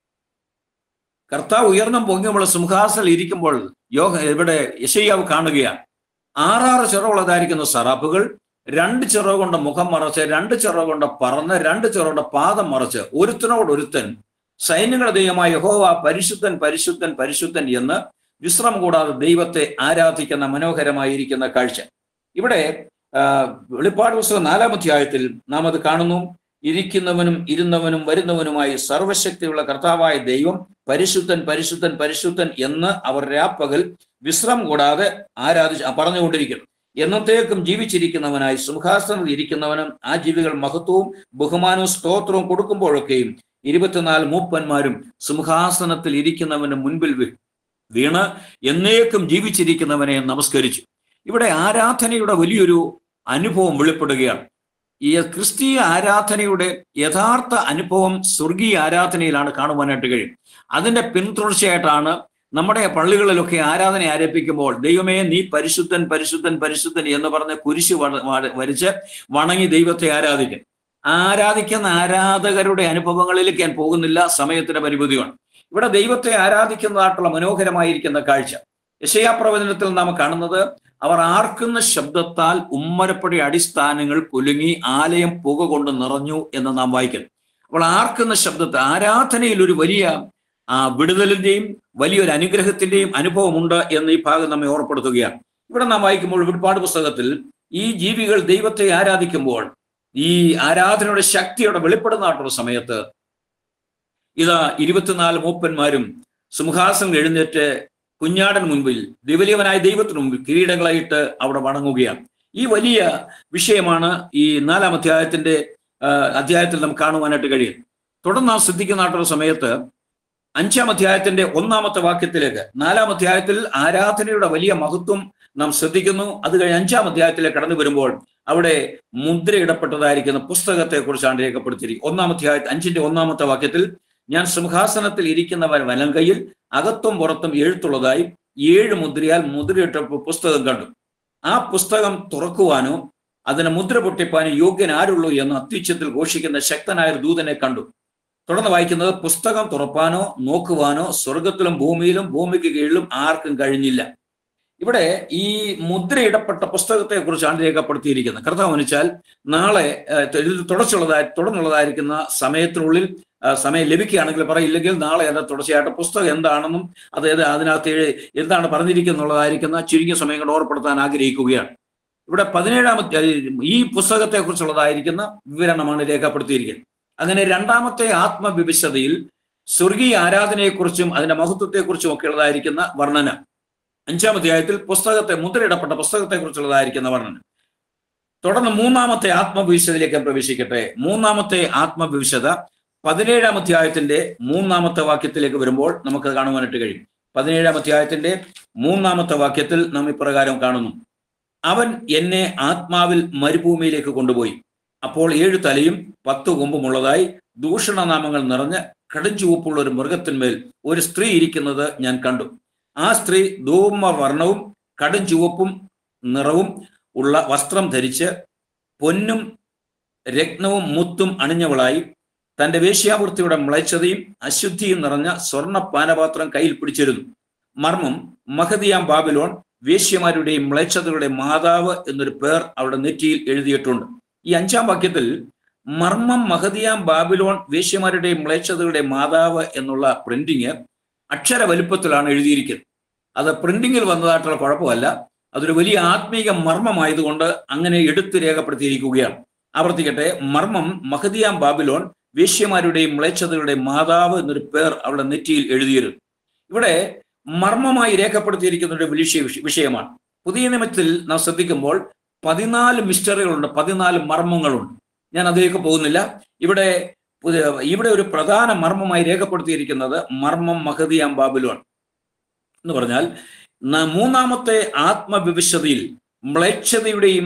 കർത്താവ് ഉയർന്നും പൊങ്ങിയുമുള്ള സിംഹാസനിൽ ഇരിക്കുമ്പോൾ യോഹ ഇവിടെ യശയ്യാവ് കാണുകയാണ് ആറാറ് ചിറവുള്ളതായിരിക്കുന്ന സറാപ്പുകൾ രണ്ട് ചിറവ് കൊണ്ട് മുഖം മറച്ച് രണ്ട് ചിറവ് കൊണ്ട് പറന്ന് രണ്ട് ചിറവുകൊണ്ട് പാദം മറച്ച് ഒരുത്തനോട് ഒരുത്തൻ സൈന്യങ്ങളുടെ ദൈവമായ യഹോവ പരിശുദ്ധൻ പരിശുദ്ധൻ പരിശുദ്ധൻ എന്ന് വിശ്രമം കൂടാതെ ദൈവത്തെ ആരാധിക്കുന്ന മനോഹരമായിരിക്കുന്ന കാഴ്ച ഇവിടെ ആ, വെളിപ്പാട് പുസ്തകം നാലാം അധ്യായത്തിൽ നാം അത് കാണുന്നു ഇരിക്കുന്നവനും ഇരുന്നവനും വരുന്നവനുമായി സർവശക്തിയുള്ള കർത്താവായ ദൈവം പരിശുദ്ധൻ പരിശുദ്ധൻ പരിശുദ്ധൻ എന്ന് അവർ രാപ്പകൽ വിശ്രമം കൂടാതെ ആരാധിച്ച് പറഞ്ഞുകൊണ്ടിരിക്കുന്നു എന്നത്തേക്കും ജീവിച്ചിരിക്കുന്നവനായി സിംഹാസനത്തിൽ ഇരിക്കുന്നവനും ആ ജീവികൾ മഹത്വവും ബഹുമാനവും സ്തോത്രവും കൊടുക്കുമ്പോഴൊക്കെയും ഇരുപത്തിനാല് മൂപ്പന്മാരും സിംഹാസനത്തിൽ ഇരിക്കുന്നവന് മുൻപിൽ വീ- വീണ് എന്നേക്കും ജീവിച്ചിരിക്കുന്നവനെ നമസ്കരിച്ചു ഇവിടെ ആരാധനയുടെ വലിയൊരു അനുഭവം വെളിപ്പെടുകയാണ് ഈ ക്രിസ്തീയ ആരാധനയുടെ യഥാർത്ഥ അനുഭവം സ്വർഗീയ ആരാധനയിലാണ് കാണുവാനായിട്ട് കഴിയും അതിന്റെ പിന്തുടർച്ചയായിട്ടാണ് നമ്മുടെ പള്ളികളിലൊക്കെ ആരാധന ആരംഭിക്കുമ്പോൾ ദൈവമേ നീ പരിശുദ്ധൻ പരിശുദ്ധൻ പരിശുദ്ധൻ എന്ന് പറഞ്ഞ് കുരിശ് വ- വ- വരിച്ച് വണങ്ങി ദൈവത്തെ ആരാധിക്കും ആരാധിക്കുന്ന ആരാധകരുടെ അനുഭവങ്ങളിലേക്ക് ഞാൻ പോകുന്നില്ല സമയത്തിന്റെ പരിമിതിയാണ് ഇവിടെ ദൈവത്തെ ആരാധിക്കുന്നതായിട്ടുള്ള മനോഹരമായിരിക്കുന്ന കാഴ്ച യശയാപ്രവചനത്തിൽ നാം കാണുന്നത് അവർ ആർക്കുന്ന ശബ്ദത്താൽ ഉമ്മരപ്പടി അടിസ്ഥാനങ്ങൾ കുലുങ്ങി ആലയം പുക കൊണ്ട് നിറഞ്ഞു എന്ന് നാം വായിക്കുന്നു അപ്പോൾ ആർക്കുന്ന ശബ്ദത്തെ ആരാധനയിൽ ഒരു വലിയ ആ വിടുതലിന്റെയും വലിയൊരു അനുഗ്രഹത്തിന്റെയും അനുഭവമുണ്ട് എന്ന് ഈ ഭാഗം നമ്മെ ഓർപ്പെടുത്തുകയാണ് ഇവിടെ നാം വായിക്കുമ്പോൾ വെളിപ്പാട് പുസ്തകത്തിൽ ഈ ജീവികൾ ദൈവത്തെ ആരാധിക്കുമ്പോൾ ഈ ആരാധനയുടെ ശക്തിയോടെ വെളിപ്പെടുന്നതായിട്ടുള്ള സമയത്ത് ഇതാ ഇരുപത്തിനാല് മൂപ്പന്മാരും സിംഹാസനം എഴുന്നേറ്റ് കുഞ്ഞാടൻ മുൻപിൽ ദിവലിയവനായ ദൈവത്തിന് മുമ്പിൽ കിരീടങ്ങളായിട്ട് അവിടെ വണങ്ങുകയാണ് ഈ വലിയ വിഷയമാണ് ഈ നാലാം അധ്യായത്തിന്റെ ആ, അധ്യായത്തിൽ നമുക്ക് കാണുവാനായിട്ട് കഴിയും തുടർന്ന് നാം ശ്രദ്ധിക്കുന്നതായിട്ടുള്ള സമയത്ത് അഞ്ചാം അധ്യായത്തിന്റെ ഒന്നാമത്തെ വാക്യത്തിലേക്ക് നാലാം അധ്യായത്തിൽ ആരാധനയുടെ വലിയ മഹത്വം നാം ശ്രദ്ധിക്കുന്നു അത് കഴിഞ്ഞ് അഞ്ചാം അധ്യായത്തിലേക്ക് കടന്നു വരുമ്പോൾ അവിടെ മുദ്രയിടപ്പെട്ടതായിരിക്കുന്ന പുസ്തകത്തെ കുറിച്ചാണ് രേഖപ്പെടുത്തിയിരിക്കുന്നത് ഒന്നാം അധ്യായത്തിൽ അഞ്ചിന്റെ ഒന്നാമത്തെ വാക്യത്തിൽ ഞാൻ സിംഹാസനത്തിൽ ഇരിക്കുന്നവൻ വലങ്കയിൽ അകത്തും പുറത്തും എഴുത്തുള്ളതായി ഏഴ് മുദ്രയാൽ മുദ്രയിട്ട പു- പുസ്തകം കണ്ടു ആ പുസ്തകം തുറക്കുവാനോ അതിനെ മുദ്ര പൊട്ടിപ്പാനും യോഗ്യൻ ആരുള്ളൂ എന്ന് അത്യുച്ചത്തിൽ ഘോഷിക്കുന്ന ശക്തനായ ഒരു ദൂതനെ കണ്ടു തുടർന്ന് വായിക്കുന്നത് പുസ്തകം തുറപ്പാനോ നോക്കുവാനോ സ്വർഗത്തിലും ഭൂമിയിലും ഭൂമിക്ക് കീഴിലും ആർക്കും കഴിഞ്ഞില്ല ഇവിടെ ഈ മുദ്രയിടപ്പെട്ട പുസ്തകത്തെ കുറിച്ചാണ് രേഖപ്പെടുത്തിയിരിക്കുന്നത് കർത്താവ് അനുവദിച്ചാൽ നാളെ ഏഹ്, ഇതിൽ തുടർച്ചുള്ളതായി തുടർന്നുള്ളതായിരിക്കുന്ന സമയത്തിനുള്ളിൽ ആ, സമയം ലഭിക്കുകയാണെങ്കിൽ പറയില്ലെങ്കിൽ നാളെ അതിന്റെ തുടർച്ചയായിട്ട് പുസ്തകം എന്താണെന്നും അതായത് അതിനകത്ത് എഴു- എന്താണ് പറഞ്ഞിരിക്കുന്നുള്ളതായിരിക്കുന്ന ചുരുങ്ങിയ സമയം കൊണ്ട് ഓർപ്പെടുത്താൻ ആഗ്രഹിക്കുകയാണ് ഇവിടെ പതിനേഴാമത്തെ ഈ പുസ്തകത്തെ കുറിച്ചുള്ളതായിരിക്കുന്ന വിവരണമാണ് രേഖപ്പെടുത്തിയിരിക്കുന്നത് അങ്ങനെ രണ്ടാമത്തെ ആത്മവിവിശതയിൽ സ്വർഗീയ ആരാധനയെക്കുറിച്ചും അതിന്റെ മഹത്വത്തെക്കുറിച്ചും ഒക്കെ ഉള്ളതായിരിക്കുന്ന വർണ്ണന അഞ്ചാം അധ്യായത്തിൽ പുസ്തകത്തെ മുദ്രയിടപ്പെട്ട പുസ്തകത്തെക്കുറിച്ചുള്ളതായിരിക്കുന്ന വർണ്ണന തുടർന്ന് മൂന്നാമത്തെ ആത്മവിവിശതയിലേക്ക് ഞാൻ പ്രവേശിക്കട്ടെ മൂന്നാമത്തെ ആത്മവിവിശത പതിനേഴാം അധ്യായത്തിന്റെ മൂന്നാമത്തെ വാക്യത്തിലേക്ക് വരുമ്പോൾ നമുക്ക് കാണുവാനായിട്ട് കഴിയും പതിനേഴാം അധ്യായത്തിന്റെ മൂന്നാമത്തെ വാക്യത്തിൽ നാം ഇപ്രകാരം കാണുന്നു അവൻ എന്നെ ആത്മാവിൽ മരുഭൂമിയിലേക്ക് കൊണ്ടുപോയി അപ്പോൾ ഏഴു തലയും പത്ത് കൊമ്പുമുള്ളതായി ദൂഷണനാമങ്ങൾ നിറഞ്ഞ കടുംചുവപ്പുള്ള ഒരു മൃഗത്തിന്മേൽ ഒരു സ്ത്രീ ഇരിക്കുന്നത് ഞാൻ കണ്ടു ആ സ്ത്രീ ധൂമവർണവും കടും ചുവപ്പും നിറവും ഉള്ള വസ്ത്രം ധരിച്ച് പൊന്നും രത്നവും മുത്തും അണിഞ്ഞവളായി തന്റെ വേശ്യാവൃത്തിയുടെ മ്ലേച്ഛതയും അശുദ്ധിയും നിറഞ്ഞ സ്വർണ്ണ പാനപാത്രം കയ്യിൽ പിടിച്ചിരുന്നു മർമ്മം മഹദിയാം ബാബിലോൺ വേശ്യമാരുടെയും മ്ലേച്ഛതകളുടെ മാതാവ് എന്നൊരു പേർ അവളുടെ നെറ്റിയിൽ എഴുതിയിട്ടുണ്ട് ഈ അഞ്ചാം വാക്യത്തിൽ മർമ്മം മഹദിയാം ബാബിലോൺ വേശ്യമാരുടെയും മ്ലേച്ഛതകളുടെ മാതാവ് എന്നുള്ള പ്രിന്റിങ് അക്ഷര വലുപ്പത്തിലാണ് എഴുതിയിരിക്കുന്നത് അത് പ്രിന്റിങ്ങിൽ വന്നതായിട്ടുള്ള കുഴപ്പമല്ല അതൊരു വലിയ ആത്മീക മർമ്മമായതുകൊണ്ട് അങ്ങനെ എടുത്തു രേഖപ്പെടുത്തിയിരിക്കുകയാണ് ആവർത്തിക്കട്ടെ മർമ്മം മഹദിയാം ബാബിലോൺ വേശ്യമാരുടെയും മ്ലേച്ഛതകളുടെയും മാതാവ് എന്നൊരു പേർ അവളുടെ നെറ്റിയിൽ എഴുതിയിരുന്നു ഇവിടെ മർമ്മമായി രേഖപ്പെടുത്തിയിരിക്കുന്ന ഒരു വലിയ വിഷയമാണ് പുതിയ നിയമത്തിൽ നാം ശ്രദ്ധിക്കുമ്പോൾ പതിനാല് മിസ്റ്ററികളുണ്ട് പതിനാല് മർമ്മങ്ങളുണ്ട് ഞാൻ അതിലേക്ക് പോകുന്നില്ല ഇവിടെ ഇവിടെ ഒരു പ്രധാന മർമ്മമായി രേഖപ്പെടുത്തിയിരിക്കുന്നത് മർമ്മം മഹദിയാം ബാബിലോൺ എന്ന് പറഞ്ഞാൽ മൂന്നാമത്തെ ആത്മവിവശതയിൽ മ്ലേച്ഛതയുടെയും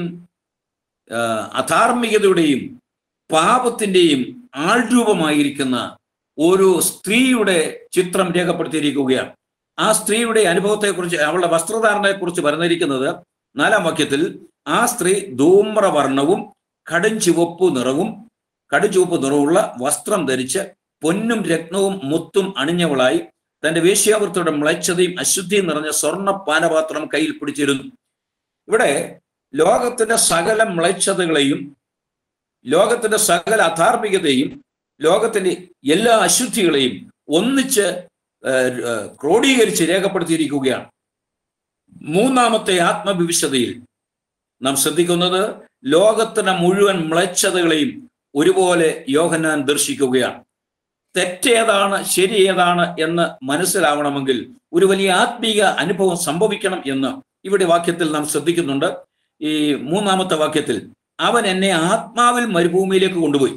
അധാർമികതയുടെയും പാപത്തിന്റെയും ആൾരൂപമായിരിക്കുന്ന ഒരു സ്ത്രീയുടെ ചിത്രം രേഖപ്പെടുത്തിയിരിക്കുകയാണ് ആ സ്ത്രീയുടെ അനുഭവത്തെക്കുറിച്ച് അവളുടെ വസ്ത്രധാരണത്തെക്കുറിച്ച് പറഞ്ഞിരിക്കുന്നത് നാലാം വാക്യത്തിൽ ആ സ്ത്രീ ധൂമ്രവർണവും കടും ചുവപ്പ് നിറവും കടും ചുവപ്പ് നിറവുള്ള വസ്ത്രം ധരിച്ച് പൊന്നും രത്നവും മുത്തും അണിഞ്ഞവളായി തന്റെ വേശ്യാവൃത്തിയുടെ മ്ലേച്ഛതയും അശുദ്ധിയും നിറഞ്ഞ സ്വർണ്ണ പാനപാത്രം കയ്യിൽ പിടിച്ചിരുന്നു ഇവിടെ ലോകത്തിന്റെ സകല മ്ലേച്ഛതകളെയും ലോകത്തിന്റെ സകല അധാർമികതയും ലോകത്തിന്റെ എല്ലാ അശുദ്ധികളെയും ഒന്നിച്ച് ക്രോഡീകരിച്ച് രേഖപ്പെടുത്തിയിരിക്കുകയാണ് മൂന്നാമത്തെ ആത്മവിവിശതയിൽ നാം ശ്രദ്ധിക്കുന്നത് ലോകത്തിന്റെ മുഴുവൻ മ്ലേച്ഛതകളെയും ഒരുപോലെ യോഹന്നാൻ ദർശിക്കുകയാണ് തെറ്റേതാണ് ശരി ഏതാണ് എന്ന് മനസ്സിലാവണമെങ്കിൽ ഒരു വലിയ ആത്മീക അനുഭവം സംഭവിക്കണം എന്ന് ഇവിടെ വാക്യത്തിൽ നാം ശ്രദ്ധിക്കുന്നുണ്ട് ഈ മൂന്നാമത്തെ വാക്യത്തിൽ അവൻ എന്നെ ആത്മാവിൽ മരുഭൂമിയിലേക്ക് കൊണ്ടുപോയി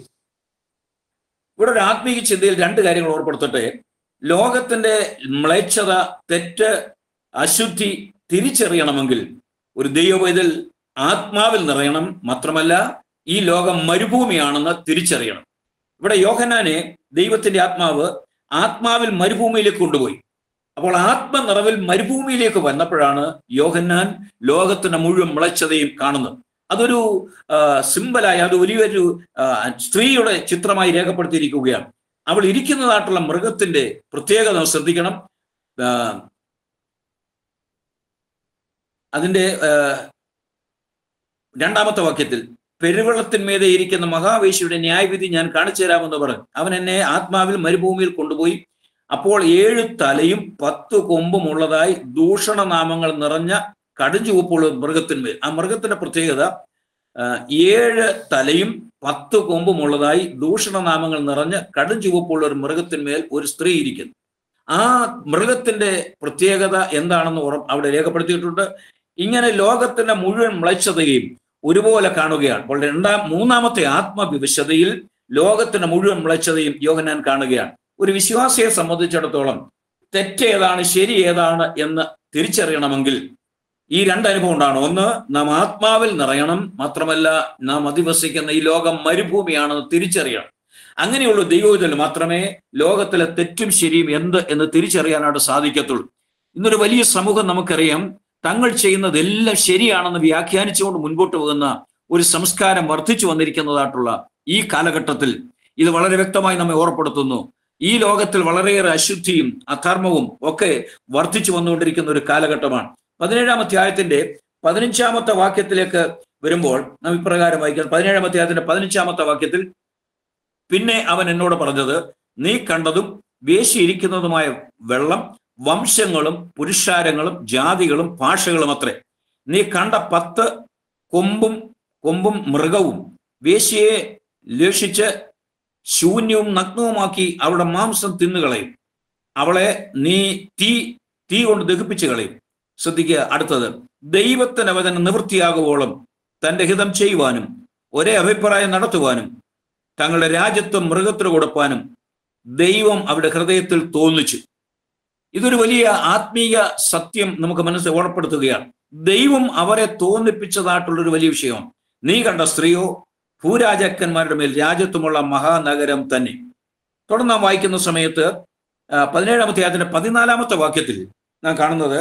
ഇവിടെ ഒരു ആത്മീക ചിന്തയിൽ രണ്ട് കാര്യങ്ങൾ ഓർപ്പെടുത്തട്ടെ ലോകത്തിന്റെ മ്ലേച്ഛത തെറ്റ് അശുദ്ധി തിരിച്ചറിയണമെങ്കിൽ ഒരു ദൈവവൈതൽ ആത്മാവിൽ നിറയണം മാത്രമല്ല ഈ ലോകം മരുഭൂമിയാണെന്ന് തിരിച്ചറിയണം ഇവിടെ യോഹനാനെ ദൈവത്തിന്റെ ആത്മാവ് ആത്മാവിൽ മരുഭൂമിയിലേക്ക് കൊണ്ടുപോയി അപ്പോൾ ആത്മനിറവിൽ മരുഭൂമിയിലേക്ക് വന്നപ്പോഴാണ് യോഹന്നാൻ ലോകത്തിന്റെ മുഴുവൻ മുളച്ചതയും കാണുന്നത് അതൊരു സിമ്പലായി അത് വലിയൊരു സ്ത്രീയുടെ ചിത്രമായി രേഖപ്പെടുത്തിയിരിക്കുകയാണ് അവൾ ഇരിക്കുന്നതായിട്ടുള്ള മൃഗത്തിന്റെ പ്രത്യേകത ശ്രദ്ധിക്കണം അതിന്റെ രണ്ടാമത്തെ വാക്യത്തിൽ പെരുവെള്ളത്തിന്മേതെ ഇരിക്കുന്ന മഹാവേശിയുടെ ന്യായവിധി ഞാൻ കാണിച്ചു തരാമെന്ന് പറഞ്ഞു അവൻ എന്നെ ആത്മാവിൽ മരുഭൂമിയിൽ കൊണ്ടുപോയി അപ്പോൾ ഏഴ് തലയും പത്ത് കൊമ്പും ഉള്ളതായി ദൂഷണനാമങ്ങൾ നിറഞ്ഞ കടുംചുവപ്പുള്ള മൃഗത്തിന്മേൽ ആ മൃഗത്തിന്റെ പ്രത്യേകത ഏഴ് തലയും പത്ത് കൊമ്പും ഉള്ളതായി ദൂഷണനാമങ്ങൾ നിറഞ്ഞ കടുംചുവപ്പുള്ള ഒരു മൃഗത്തിന്മേൽ ഒരു സ്ത്രീ ഇരിക്കുന്നു ആ മൃഗത്തിന്റെ പ്രത്യേകത എന്താണെന്ന് ഉറ അവിടെ രേഖപ്പെടുത്തിയിട്ടുണ്ട് ഇങ്ങനെ ലോകത്തിന്റെ മുഴുവൻ മ്ലേച്ഛതയും ഒരുപോലെ കാണുകയാണ് അപ്പോൾ രണ്ടാം മൂന്നാമത്തെ ആത്മവിവശതയിൽ ലോകത്തിന്റെ മുഴുവൻ മ്ലേച്ഛതയും യോഹനാൻ കാണുകയാണ് ഒരു വിശ്വാസിയെ സംബന്ധിച്ചിടത്തോളം തെറ്റേതാണ് ശരി ഏതാണ് എന്ന് തിരിച്ചറിയണമെങ്കിൽ ഈ രണ്ട് അനുഭവം ഉണ്ടാണ് ഒന്ന് നാം ആത്മാവിൽ നിറയണം മാത്രമല്ല നാം അധിവസിക്കുന്ന ഈ ലോകം മരുഭൂമിയാണെന്ന് തിരിച്ചറിയണം അങ്ങനെയുള്ള ദൈവത്തിൽ മാത്രമേ ലോകത്തിലെ തെറ്റും ശരിയും എന്ത് എന്ന് തിരിച്ചറിയാനായിട്ട് സാധിക്കത്തുള്ളൂ ഇന്നൊരു വലിയ സമൂഹം നമുക്കറിയാം തങ്ങൾ ചെയ്യുന്നതെല്ലാം ശരിയാണെന്ന് വ്യാഖ്യാനിച്ചുകൊണ്ട് മുൻപോട്ട് പോകുന്ന ഒരു സംസ്കാരം വർദ്ധിച്ചു വന്നിരിക്കുന്നതായിട്ടുള്ള ഈ കാലഘട്ടത്തിൽ ഇത് വളരെ വ്യക്തമായി നമ്മെ ഓർപ്പെടുത്തുന്നു ഈ ലോകത്തിൽ വളരെയേറെ അശുദ്ധിയും അധർമ്മവും ഒക്കെ വർദ്ധിച്ചു വന്നുകൊണ്ടിരിക്കുന്ന ഒരു കാലഘട്ടമാണ് പതിനേഴാം അധ്യായത്തിന്റെ പതിനഞ്ചാമത്തെ വാക്യത്തിലേക്ക് വരുമ്പോൾ നാം ഇപ്രകാരം വായിക്കുന്നത് പതിനേഴാം അധ്യായത്തിന്റെ പതിനഞ്ചാമത്തെ വാക്യത്തിൽ പിന്നെ അവൻ എന്നോട് പറഞ്ഞത് നീ കണ്ടതും വേശിയിരിക്കുന്നതുമായ വെള്ളം വംശങ്ങളും പുരുഷാരങ്ങളും ജാതികളും ഭാഷകളും അത്രേ നീ കണ്ട പത്ത് കൊമ്പും കൊമ്പും മൃഗവും വേശ്യയെ ലേഷിച്ച് ശൂന്യവും നഗ്നവുമാക്കി അവളുടെ മാംസം തിന്നുകളയും അവളെ നീ തീ തീ കൊണ്ട് ദഹിപ്പിച്ചു കളയും ശ്രദ്ധിക്കുക അടുത്തത് ദൈവത്തിന് അവതന നിവൃത്തിയാകുവോളം തന്റെ ഹിതം ചെയ്യുവാനും ഒരേ അഭിപ്രായം നടത്തുവാനും തങ്ങളുടെ രാജ്യത്വം മൃഗത്തിന് കൊടുപ്പാനും ദൈവം അവരുടെ ഹൃദയത്തിൽ തോന്നിച്ചു ഇതൊരു വലിയ ആത്മീയ സത്യം നമുക്ക് മനസ്സിൽ ഓർപ്പെടുത്തുകയാണ് ദൈവം അവരെ തോന്നിപ്പിച്ചതായിട്ടുള്ളൊരു വലിയ വിഷയമാണ് നീ കണ്ട സ്ത്രീയോ ഭൂരാജാക്കന്മാരുടെ മേൽ രാജ്യത്വമുള്ള മഹാനഗരം തന്നെ തുടർന്ന് നാം വായിക്കുന്ന സമയത്ത് ആ, പതിനേഴാമത്തെ അതിന്റെ പതിനാലാമത്തെ വാക്യത്തിൽ നാം കാണുന്നത്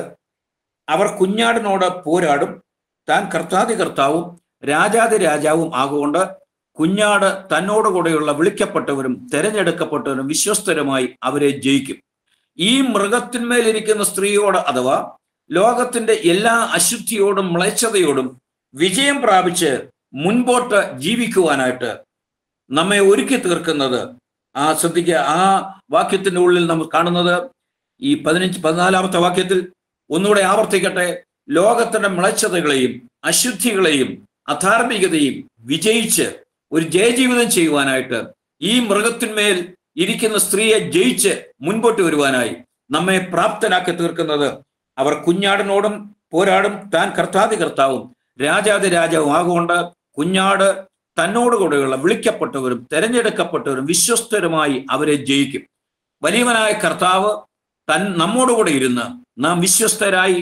അവർ കുഞ്ഞാടിനോട് പോരാടും താൻ കർത്താതി കർത്താവും രാജാതി രാജാവും ആകൊണ്ട് കുഞ്ഞാട് തന്നോട് കൂടെയുള്ള വിളിക്കപ്പെട്ടവരും തെരഞ്ഞെടുക്കപ്പെട്ടവരും വിശ്വസ്തരുമായി അവരെ ജയിക്കും ഈ മൃഗത്തിന്മേലിരിക്കുന്ന സ്ത്രീയോട് അഥവാ ലോകത്തിന്റെ എല്ലാ അശുദ്ധിയോടും മ്ലേച്ഛതയോടും വിജയം പ്രാപിച്ച് മുൻപോട്ട് ജീവിക്കുവാനായിട്ട് നമ്മെ ഒരുക്കി തീർക്കുന്നത് ആ ശ്രദ്ധിക്കുക ആ വാക്യത്തിന്റെ ഉള്ളിൽ നമ്മൾ കാണുന്നത് ഈ പതിനഞ്ച് പതിനാലാമത്തെ വാക്യത്തിൽ ഒന്നുകൂടെ ആവർത്തിക്കട്ടെ ലോകത്തിന്റെ മ്ലേച്ഛതകളെയും അശുദ്ധികളെയും അധാർമികതയും വിജയിച്ച് ഒരു ജയജീവിതം ചെയ്യുവാനായിട്ട് ഈ മൃഗത്തിന്മേൽ ഇരിക്കുന്ന സ്ത്രീയെ ജയിച്ച് മുൻപോട്ട് വരുവാനായി നമ്മെ പ്രാപ്തനാക്കി തീർക്കുന്നത് അവർ കുഞ്ഞാടിനോടും പോരാടും താൻ കർത്താതി കർത്താവും രാജാതി രാജാവും ആകൊണ്ട് കുഞ്ഞാട് തന്നോടുകൂടെയുള്ള വിളിക്കപ്പെട്ടവരും തെരഞ്ഞെടുക്കപ്പെട്ടവരും വിശ്വസ്തരുമായി അവരെ ജയിക്കും വലിയവനായ കർത്താവ് തൻ നമ്മോടുകൂടെ ഇരുന്ന് നാം വിശ്വസ്തരായി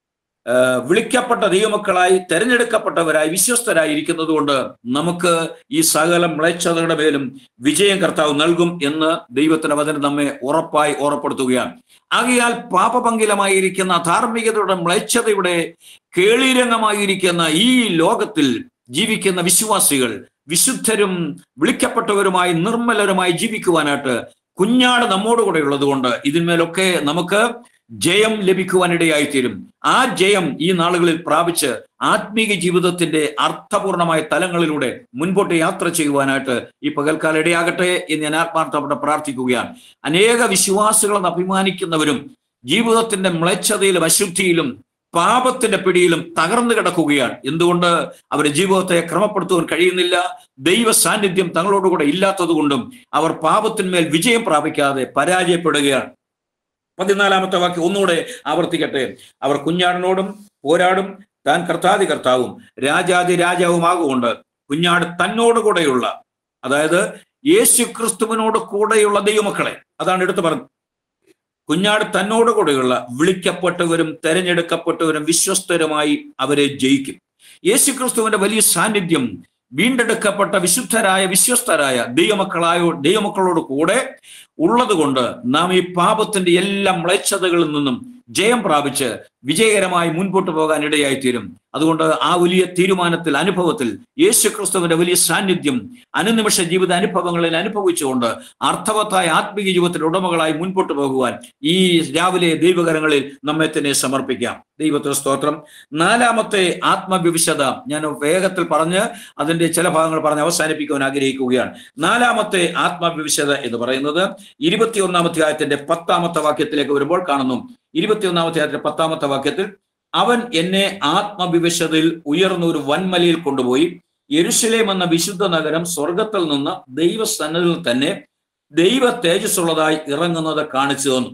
ആ, വിളിക്കപ്പെട്ട ദൈവമക്കളായി തെരഞ്ഞെടുക്കപ്പെട്ടവരായി വിശ്വസ്തരായി ഇരിക്കുന്നത് കൊണ്ട് നമുക്ക് ഈ സകല മ്ലേച്ഛതയുടെ മേലും വിജയം കർത്താവ് നൽകും എന്ന് ദൈവത്തിന്റെ വചനം നമ്മെ ഉറപ്പായി ഓർപ്പെടുത്തുകയാണ് ആകയാൽ പാപപങ്കിലമായിരിക്കുന്ന ധാർമ്മികതയുടെ മ്ലേച്ഛതയുടെ കേളീരംഗമായിരിക്കുന്ന ഈ ലോകത്തിൽ ജീവിക്കുന്ന വിശ്വാസികൾ വിശുദ്ധരും വിളിക്കപ്പെട്ടവരുമായി നിർമ്മലരുമായി ജീവിക്കുവാനായിട്ട് കുഞ്ഞാട് നമ്മോടുകൂടെ ഉള്ളത് കൊണ്ട് ഇതിന്മേലൊക്കെ നമുക്ക് ജയം ലഭിക്കുവാനിടയായിത്തീരും ആ ജയം ഈ നാളുകളിൽ പ്രാപിച്ച് ആത്മീക ജീവിതത്തിന്റെ അർത്ഥപൂർണമായ തലങ്ങളിലൂടെ മുൻപോട്ട് യാത്ര ചെയ്യുവാനായിട്ട് ഈ പകൽക്കാലം ഇടയാകട്ടെ എന്ന് ഞാൻ ആത്മാർത്ഥപ്പെട്ട് പ്രാർത്ഥിക്കുകയാണ് അനേക വിശ്വാസികളെന്ന് അഭിമാനിക്കുന്നവരും ജീവിതത്തിന്റെ മ്ലേച്ഛതയിലും അശുദ്ധിയിലും പാപത്തിന്റെ പിടിയിലും തകർന്നു കിടക്കുകയാണ് എന്തുകൊണ്ട് അവരുടെ ജീവിതത്തെ ക്രമപ്പെടുത്തുവാൻ കഴിയുന്നില്ല ദൈവ സാന്നിധ്യം തങ്ങളോടുകൂടെ ഇല്ലാത്തത് കൊണ്ടും അവർ പാപത്തിന്മേൽ വിജയം പ്രാപിക്കാതെ പരാജയപ്പെടുകയാണ് പതിനാലാമത്തെ വാക്യം ഒന്നുകൂടെ ആവർത്തിക്കട്ടെ അവർ കുഞ്ഞാടിനോടും പോരാടും താൻ കർത്താതി കർത്താവും രാജാതി രാജാവുമാകൊണ്ട് കുഞ്ഞാട് തന്നോടുകൂടെയുള്ള അതായത് യേശു ക്രിസ്തുവിനോട് കൂടെയുള്ള ദൈവമക്കളെ അതാണ് എടുത്തു പറഞ്ഞത് കുഞ്ഞാട് തന്നോട് കൂടെയുള്ള വിളിക്കപ്പെട്ടവരും തെരഞ്ഞെടുക്കപ്പെട്ടവരും വിശ്വസ്തരുമായി അവരെ ജയിക്കും യേശു ക്രിസ്തുവിന്റെ വലിയ സാന്നിധ്യം വീണ്ടെടുക്കപ്പെട്ട വിശുദ്ധരായ വിശ്വസ്തരായ ദൈവമക്കളായോ ദൈവമക്കളോട് കൂടെ ഉള്ളത് കൊണ്ട് നാം ഈ പാപത്തിന്റെ എല്ലാ മ്ലേച്ഛതകളിൽ നിന്നും ജയം പ്രാപിച്ച് വിജയകരമായി മുൻപോട്ട് പോകാൻ ഇടയായിത്തീരും അതുകൊണ്ട് ആ വലിയ തീരുമാനത്തിൽ അനുഭവത്തിൽ യേശു ക്രിസ്തുവിന്റെ വലിയ സാന്നിധ്യം അനുനിമിഷ ജീവിത അനുഭവങ്ങളിൽ അനുഭവിച്ചുകൊണ്ട് അർത്ഥവത്തായ ആത്മീയ ജീവിതത്തിന്റെ ഉടമകളായി മുൻപോട്ട് പോകുവാൻ ഈ രാവിലെ ദൈവകരങ്ങളിൽ നമ്മെ തന്നെ സമർപ്പിക്കാം ദൈവത്തിന് സ്തോത്രം നാലാമത്തെ ആത്മവിവിശത ഞാൻ വേഗത്തിൽ പറഞ്ഞ് അതിന്റെ ചില ഭാഗങ്ങൾ പറഞ്ഞ് അവസാനിപ്പിക്കുവാൻ ആഗ്രഹിക്കുകയാണ് നാലാമത്തെ ആത്മവിവിശത എന്ന് പറയുന്നത് ഇരുപത്തിയൊന്നാമത്തെ ആയത്തിന്റെ പത്താമത്തെ വാക്യത്തിലേക്ക് വരുമ്പോൾ കാണുന്നു ഇരുപത്തിയൊന്നാമത്തെ ആയത്തിന്റെ പത്താമത്തെ വാക്യത്തിൽ അവൻ എന്നെ ആത്മവിവശതയിൽ ഉയർന്ന ഒരു വൻമലയിൽ കൊണ്ടുപോയി യെരുശലേം എന്ന വിശുദ്ധ നഗരം സ്വർഗത്തിൽ നിന്ന് ദൈവസന്നതിൽ തന്നെ ദൈവ തേജസ്സുള്ളതായി ഇറങ്ങുന്നത് കാണിച്ചു തന്നു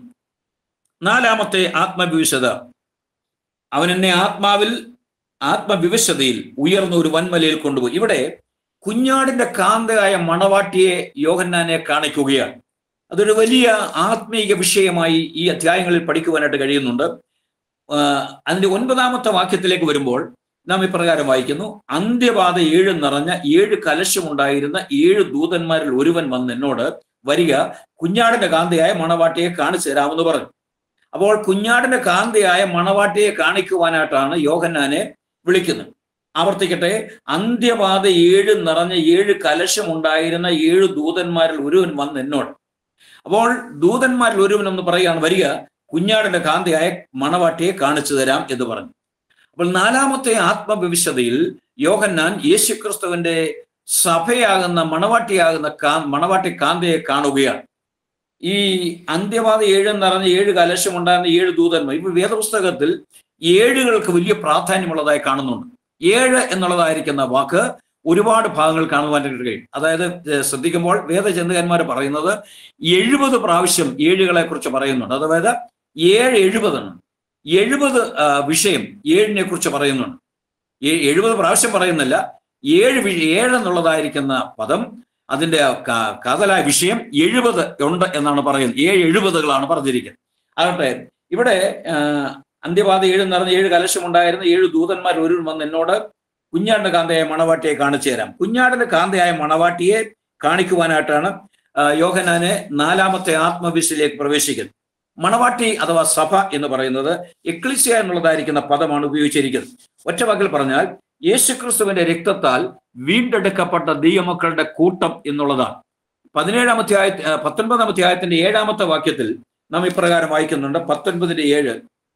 നാലാമത്തെ ആത്മവിവശത അവൻ എന്നെ ആത്മാവിൽ ആത്മവിവശതയിൽ ഉയർന്ന ഒരു വൻമലയിൽ കൊണ്ടുപോയി ഇവിടെ കുഞ്ഞാടിന്റെ കാന്തയായ മണവാട്ടിയെ യോഹന്നാനെ കാണിക്കുകയാണ് അതൊരു വലിയ ആത്മീയ വിഷയമായി ഈ അധ്യായങ്ങളിൽ പഠിക്കുവാനായിട്ട് കഴിയുന്നുണ്ട് ആഹ് അതിന്റെ ഒൻപതാമത്തെ വാക്യത്തിലേക്ക് വരുമ്പോൾ നാം ഇപ്രകാരം വായിക്കുന്നു അന്ത്യപാത ഏഴ് നിറഞ്ഞ ഏഴ് കലശമുണ്ടായിരുന്ന ഏഴ് ദൂതന്മാരിൽ ഒരുവൻ വന്ന് എന്നോട് വരിക കുഞ്ഞാടിന്റെ കാന്തയായ മണവാട്ടിയെ കാണിച്ചു തരാമെന്ന് പറഞ്ഞു അപ്പോൾ കുഞ്ഞാടിന്റെ കാന്തയായ മണവാട്ടിയെ കാണിക്കുവാനായിട്ടാണ് യോഹന്നാനെ വിളിക്കുന്നത് ആവർത്തിക്കട്ടെ അന്ത്യപാത ഏഴ് നിറഞ്ഞ ഏഴ് കലശമുണ്ടായിരുന്ന ഏഴ് ദൂതന്മാരിൽ ഒരുവൻ വന്ന് എന്നോട് അപ്പോൾ ദൂതന്മാരിൽ ഒരുവൻ എന്ന് പറയുകയാണ് വരിക കുഞ്ഞാടിന്റെ കാന്തയായ മണവാട്ടിയെ കാണിച്ചു തരാം എന്ന് പറഞ്ഞു അപ്പോൾ നാലാമത്തെ ആത്മവിവിശതയിൽ യോഹന്നാൻ യേശുക്രിസ്തുവിന്റെ സഭയാകുന്ന മണവാട്ടിയാകുന്ന കാ മണവാട്ടി കാന്തയെ കാണുകയാണ് ഈ അന്ത്യവാദ ഏഴ് നിറഞ്ഞ ഏഴ് കലശം ഉണ്ടായിരുന്ന ഏഴ് ദൂതന്മാർ ഇപ്പോൾ വേദപുസ്തകത്തിൽ ഏഴുകൾക്ക് വലിയ പ്രാധാന്യമുള്ളതായി കാണുന്നുണ്ട് ഏഴ് എന്നുള്ളതായിരിക്കുന്ന വാക്ക് ഒരുപാട് ഭാഗങ്ങൾ കാണുവാനായിട്ട് കഴിയും അതായത് ഏർ ശ്രദ്ധിക്കുമ്പോൾ വേദചന്ദ്രകന്മാർ പറയുന്നത് എഴുപത് പ്രാവശ്യം ഏഴുകളെ കുറിച്ച് പറയുന്നുണ്ട് അതായത് ഏഴ് എഴുപതാണ് എഴുപത് ആ, വിഷയം ഏഴിനെ കുറിച്ച് പറയുന്നുണ്ട് ഏ- എഴുപത് പ്രാവശ്യം പറയുന്നില്ല ഏഴ് വി- ഏഴ് എന്നുള്ളതായിരിക്കുന്ന പദം അതിന്റെ ക- കാതലായ വിഷയം എഴുപത് ഉണ്ട് എന്നാണ് പറയുന്നത് ഏഴ് എഴുപതുകളാണ് പറഞ്ഞിരിക്കുന്നത് ആകട്ടെ ഇവിടെ ആ, അന്ത്യപാത ഏഴ് എന്ന് പറഞ്ഞ ഏഴ് കലശമുണ്ടായിരുന്ന ഏഴ് ദൂതന്മാർ ഒരു വന്ന് എന്നോട് കുഞ്ഞാടിന്റെ കാന്തയായ മണവാട്ടിയെ കാണിച്ചു തരാം കുഞ്ഞാടിന്റെ കാന്തയായ മണവാട്ടിയെ കാണിക്കുവാനായിട്ടാണ് ആ, യോഹനാനെ നാലാമത്തെ ആത്മവിശിലേക്ക് പ്രവേശിക്കുന്നത് മണവാട്ടി അഥവാ സഭ എന്ന് പറയുന്നത് എക്ലിസിയ എന്നുള്ളതായിരിക്കുന്ന പദമാണ് ഉപയോഗിച്ചിരിക്കുന്നത് ഒറ്റ വാക്കിൽ പറഞ്ഞാൽ യേശുക്രിസ്തുവിന്റെ രക്തത്താൽ വീണ്ടെടുക്കപ്പെട്ട ദൈവമക്കളുടെ കൂട്ടം എന്നുള്ളതാണ് പതിനേഴാം അധ്യായ ആ, പത്തൊൻപതാം അധ്യായത്തിന്റെ ഏഴാമത്തെ വാക്യത്തിൽ നാം ഇപ്രകാരം വായിക്കുന്നുണ്ട് പത്തൊൻപതിന്റെ ഏഴ്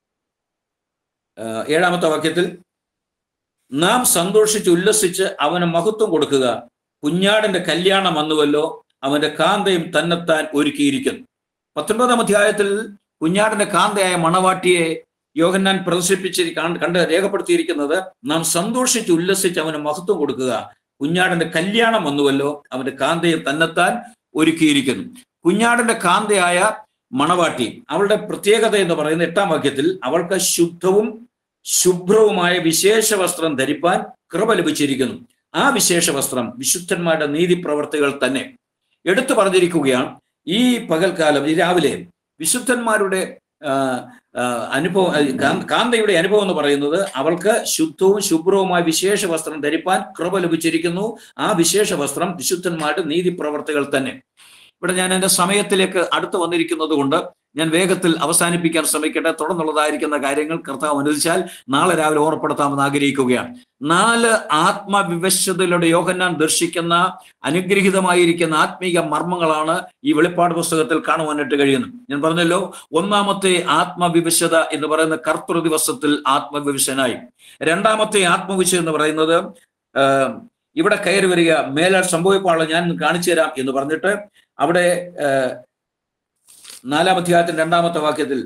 ആ, ഏഴാമത്തെ വാക്യത്തിൽ നാം സന്തോഷിച്ച് ഉല്ലസിച്ച് അവന് മഹത്വം കൊടുക്കുക കുഞ്ഞാടിന്റെ കല്യാണം വന്നുവല്ലോ അവന്റെ കാന്തയും തന്നെത്താൻ ഒരുക്കിയിരിക്കുന്നു പത്തൊൻപതാം അധ്യായത്തിൽ കുഞ്ഞാടിന്റെ കാന്തയായ മണവാട്ടിയെ യോഹന്നാൻ പ്രദർശിപ്പിച്ച് കാണ്- കണ്ട് രേഖപ്പെടുത്തിയിരിക്കുന്നത് നാം സന്തോഷിച്ച് ഉല്ലസിച്ച് അവന് മഹത്വം കൊടുക്കുക കുഞ്ഞാടിന്റെ കല്യാണം വന്നുവല്ലോ അവന്റെ കാന്തയും തന്നെത്താൻ ഒരുക്കിയിരിക്കുന്നു കുഞ്ഞാടിന്റെ കാന്തയായ മണവാട്ടി അവളുടെ പ്രത്യേകത എന്ന് പറയുന്ന എട്ടാം വാക്യത്തിൽ അവൾക്ക് ശുദ്ധവും ശുഭ്രവുമായ വിശേഷ വസ്ത്രം ധരിപ്പാൻ കൃപ ലഭിച്ചിരിക്കുന്നു ആ വിശേഷ വസ്ത്രം വിശുദ്ധന്മാരുടെ നീതി പ്രവർത്തികൾ തന്നെ എടുത്തു പറഞ്ഞിരിക്കുകയാണ് ഈ പകൽക്കാലം ഈ രാവിലെ വിശുദ്ധന്മാരുടെ ആ, ആ, അനുഭവം ആ, കാന്ത- കാന്തയുടെ അനുഭവം എന്ന് പറയുന്നത് അവൾക്ക് ശുദ്ധവും ശുഭ്രവുമായ വിശേഷ വസ്ത്രം ധരിപ്പാൻ കൃപ ലഭിച്ചിരിക്കുന്നു ആ വിശേഷ വസ്ത്രം വിശുദ്ധന്മാരുടെ നീതി പ്രവർത്തികൾ തന്നെ ഇവിടെ ഞാൻ എൻ്റെ സമയത്തിലേക്ക് അടുത്ത് വന്നിരിക്കുന്നത് കൊണ്ട് ഞാൻ വേഗത്തിൽ അവസാനിപ്പിക്കാൻ ശ്രമിക്കട്ടെ തുടർന്നുള്ളതായിരിക്കുന്ന കാര്യങ്ങൾ കർത്താവ് അനുവദിച്ചാൽ നാളെ രാവിലെ ഓർപ്പെടുത്താമെന്ന് ആഗ്രഹിക്കുകയാണ് നാല് ആത്മവിവശതയിലൂടെ യോഹന്നാൻ ദർശിക്കുന്ന അനുഗ്രഹീതമായിരിക്കുന്ന ആത്മീക മർമ്മങ്ങളാണ് ഈ വെളിപ്പാട് പുസ്തകത്തിൽ കാണുവാനായിട്ട് കഴിയുന്നത് ഞാൻ പറഞ്ഞല്ലോ ഒന്നാമത്തെ ആത്മവിവശത എന്ന് പറയുന്ന കർത്തൃ ദിവസത്തിൽ ആത്മവിവശനായി രണ്ടാമത്തെ ആത്മവിശ എന്ന് പറയുന്നത് ആ, ഇവിടെ കയറി വരിക മേലാൽ സംഭവിപ്പാളെ ഞാൻ കാണിച്ചു തരാം എന്ന് പറഞ്ഞിട്ട് അവിടെ ആ, നാലാം അധ്യായത്തിന്റെ രണ്ടാമത്തെ വാക്യത്തിൽ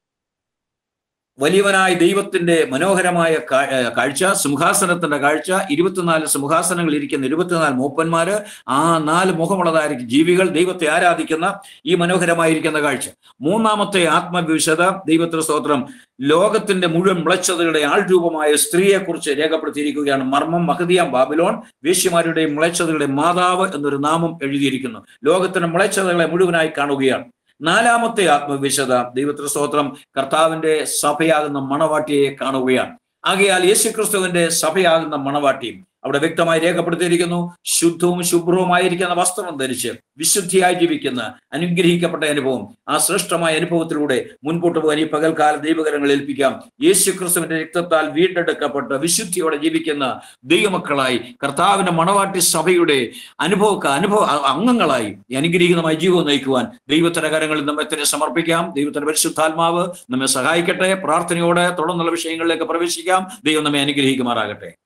വലിയവനായ ദൈവത്തിന്റെ മനോഹരമായ കാ- ഏർ കാഴ്ച സിംഹാസനത്തിന്റെ കാഴ്ച ഇരുപത്തിനാല് സിംഹാസനങ്ങൾ ഇരിക്കുന്ന ഇരുപത്തിനാല് മൂപ്പന്മാര് ആ നാല് മുഖമുള്ളതായിരിക്കും ജീവികൾ ദൈവത്തെ ആരാധിക്കുന്ന ഈ മനോഹരമായിരിക്കുന്ന കാഴ്ച മൂന്നാമത്തെ ആത്മവിശത ദൈവത്തിന് സ്തോത്രം ലോകത്തിന്റെ മുഴുവൻ മുളച്ചതയുടെ ആൾരൂപമായ സ്ത്രീയെ കുറിച്ച് രേഖപ്പെടുത്തിയിരിക്കുകയാണ് മർമ്മം മഹദിയാം ബാബിലോൺ വേശ്യമാരുടെയും മുളച്ചതകളുടെ മാതാവ് എന്നൊരു നാമം എഴുതിയിരിക്കുന്നു ലോകത്തിന്റെ മുളച്ചതകളെ മുഴുവനായി കാണുകയാണ് നാലാമത്തെ ആത്മവിശത ദൈവത്തിന് സ്തോത്രം കർത്താവിന്റെ സഭയാകുന്ന മണവാട്ടിയെ കാണുകയാണ് ആകയാൽ യേശുക്രിസ്തുവിന്റെ സഭയാകുന്ന മണവാട്ടിയും അവിടെ വ്യക്തമായി രേഖപ്പെടുത്തിയിരിക്കുന്നു ശുദ്ധവും ശുഭ്രവുമായിരിക്കുന്ന വസ്ത്രം ധരിച്ച് വിശുദ്ധിയായി ജീവിക്കുന്ന അനുഗ്രഹിക്കപ്പെട്ട അനുഭവം ആ ശ്രേഷ്ഠമായ അനുഭവത്തിലൂടെ മുൻപോട്ട് പോകാൻ ഈ പകൽക്കാല ദൈവകരങ്ങൾ ഏൽപ്പിക്കാം യേശുക്രിസ്തുവിന്റെ രക്തത്താൽ വീണ്ടെടുക്കപ്പെട്ട് വിശുദ്ധിയോടെ ജീവിക്കുന്ന ദൈവമക്കളായി കർത്താവിന്റെ മണവാട്ടി സഭയുടെ അനുഭവ അനുഭവ അംഗങ്ങളായി ഈ അനുഗ്രഹീതമായ ജീവിതം നയിക്കുവാൻ ദൈവത്തിന്റെ കരങ്ങളിൽ നമ്മെ തന്നെ സമർപ്പിക്കാം ദൈവത്തിന്റെ പരിശുദ്ധാത്മാവ് നമ്മെ സഹായിക്കട്ടെ പ്രാർത്ഥനയോടെ തുടർന്നുള്ള വിഷയങ്ങളിലേക്ക് പ്രവേശിക്കാം ദൈവം നമ്മെ അനുഗ്രഹിക്കുമാറാകട്ടെ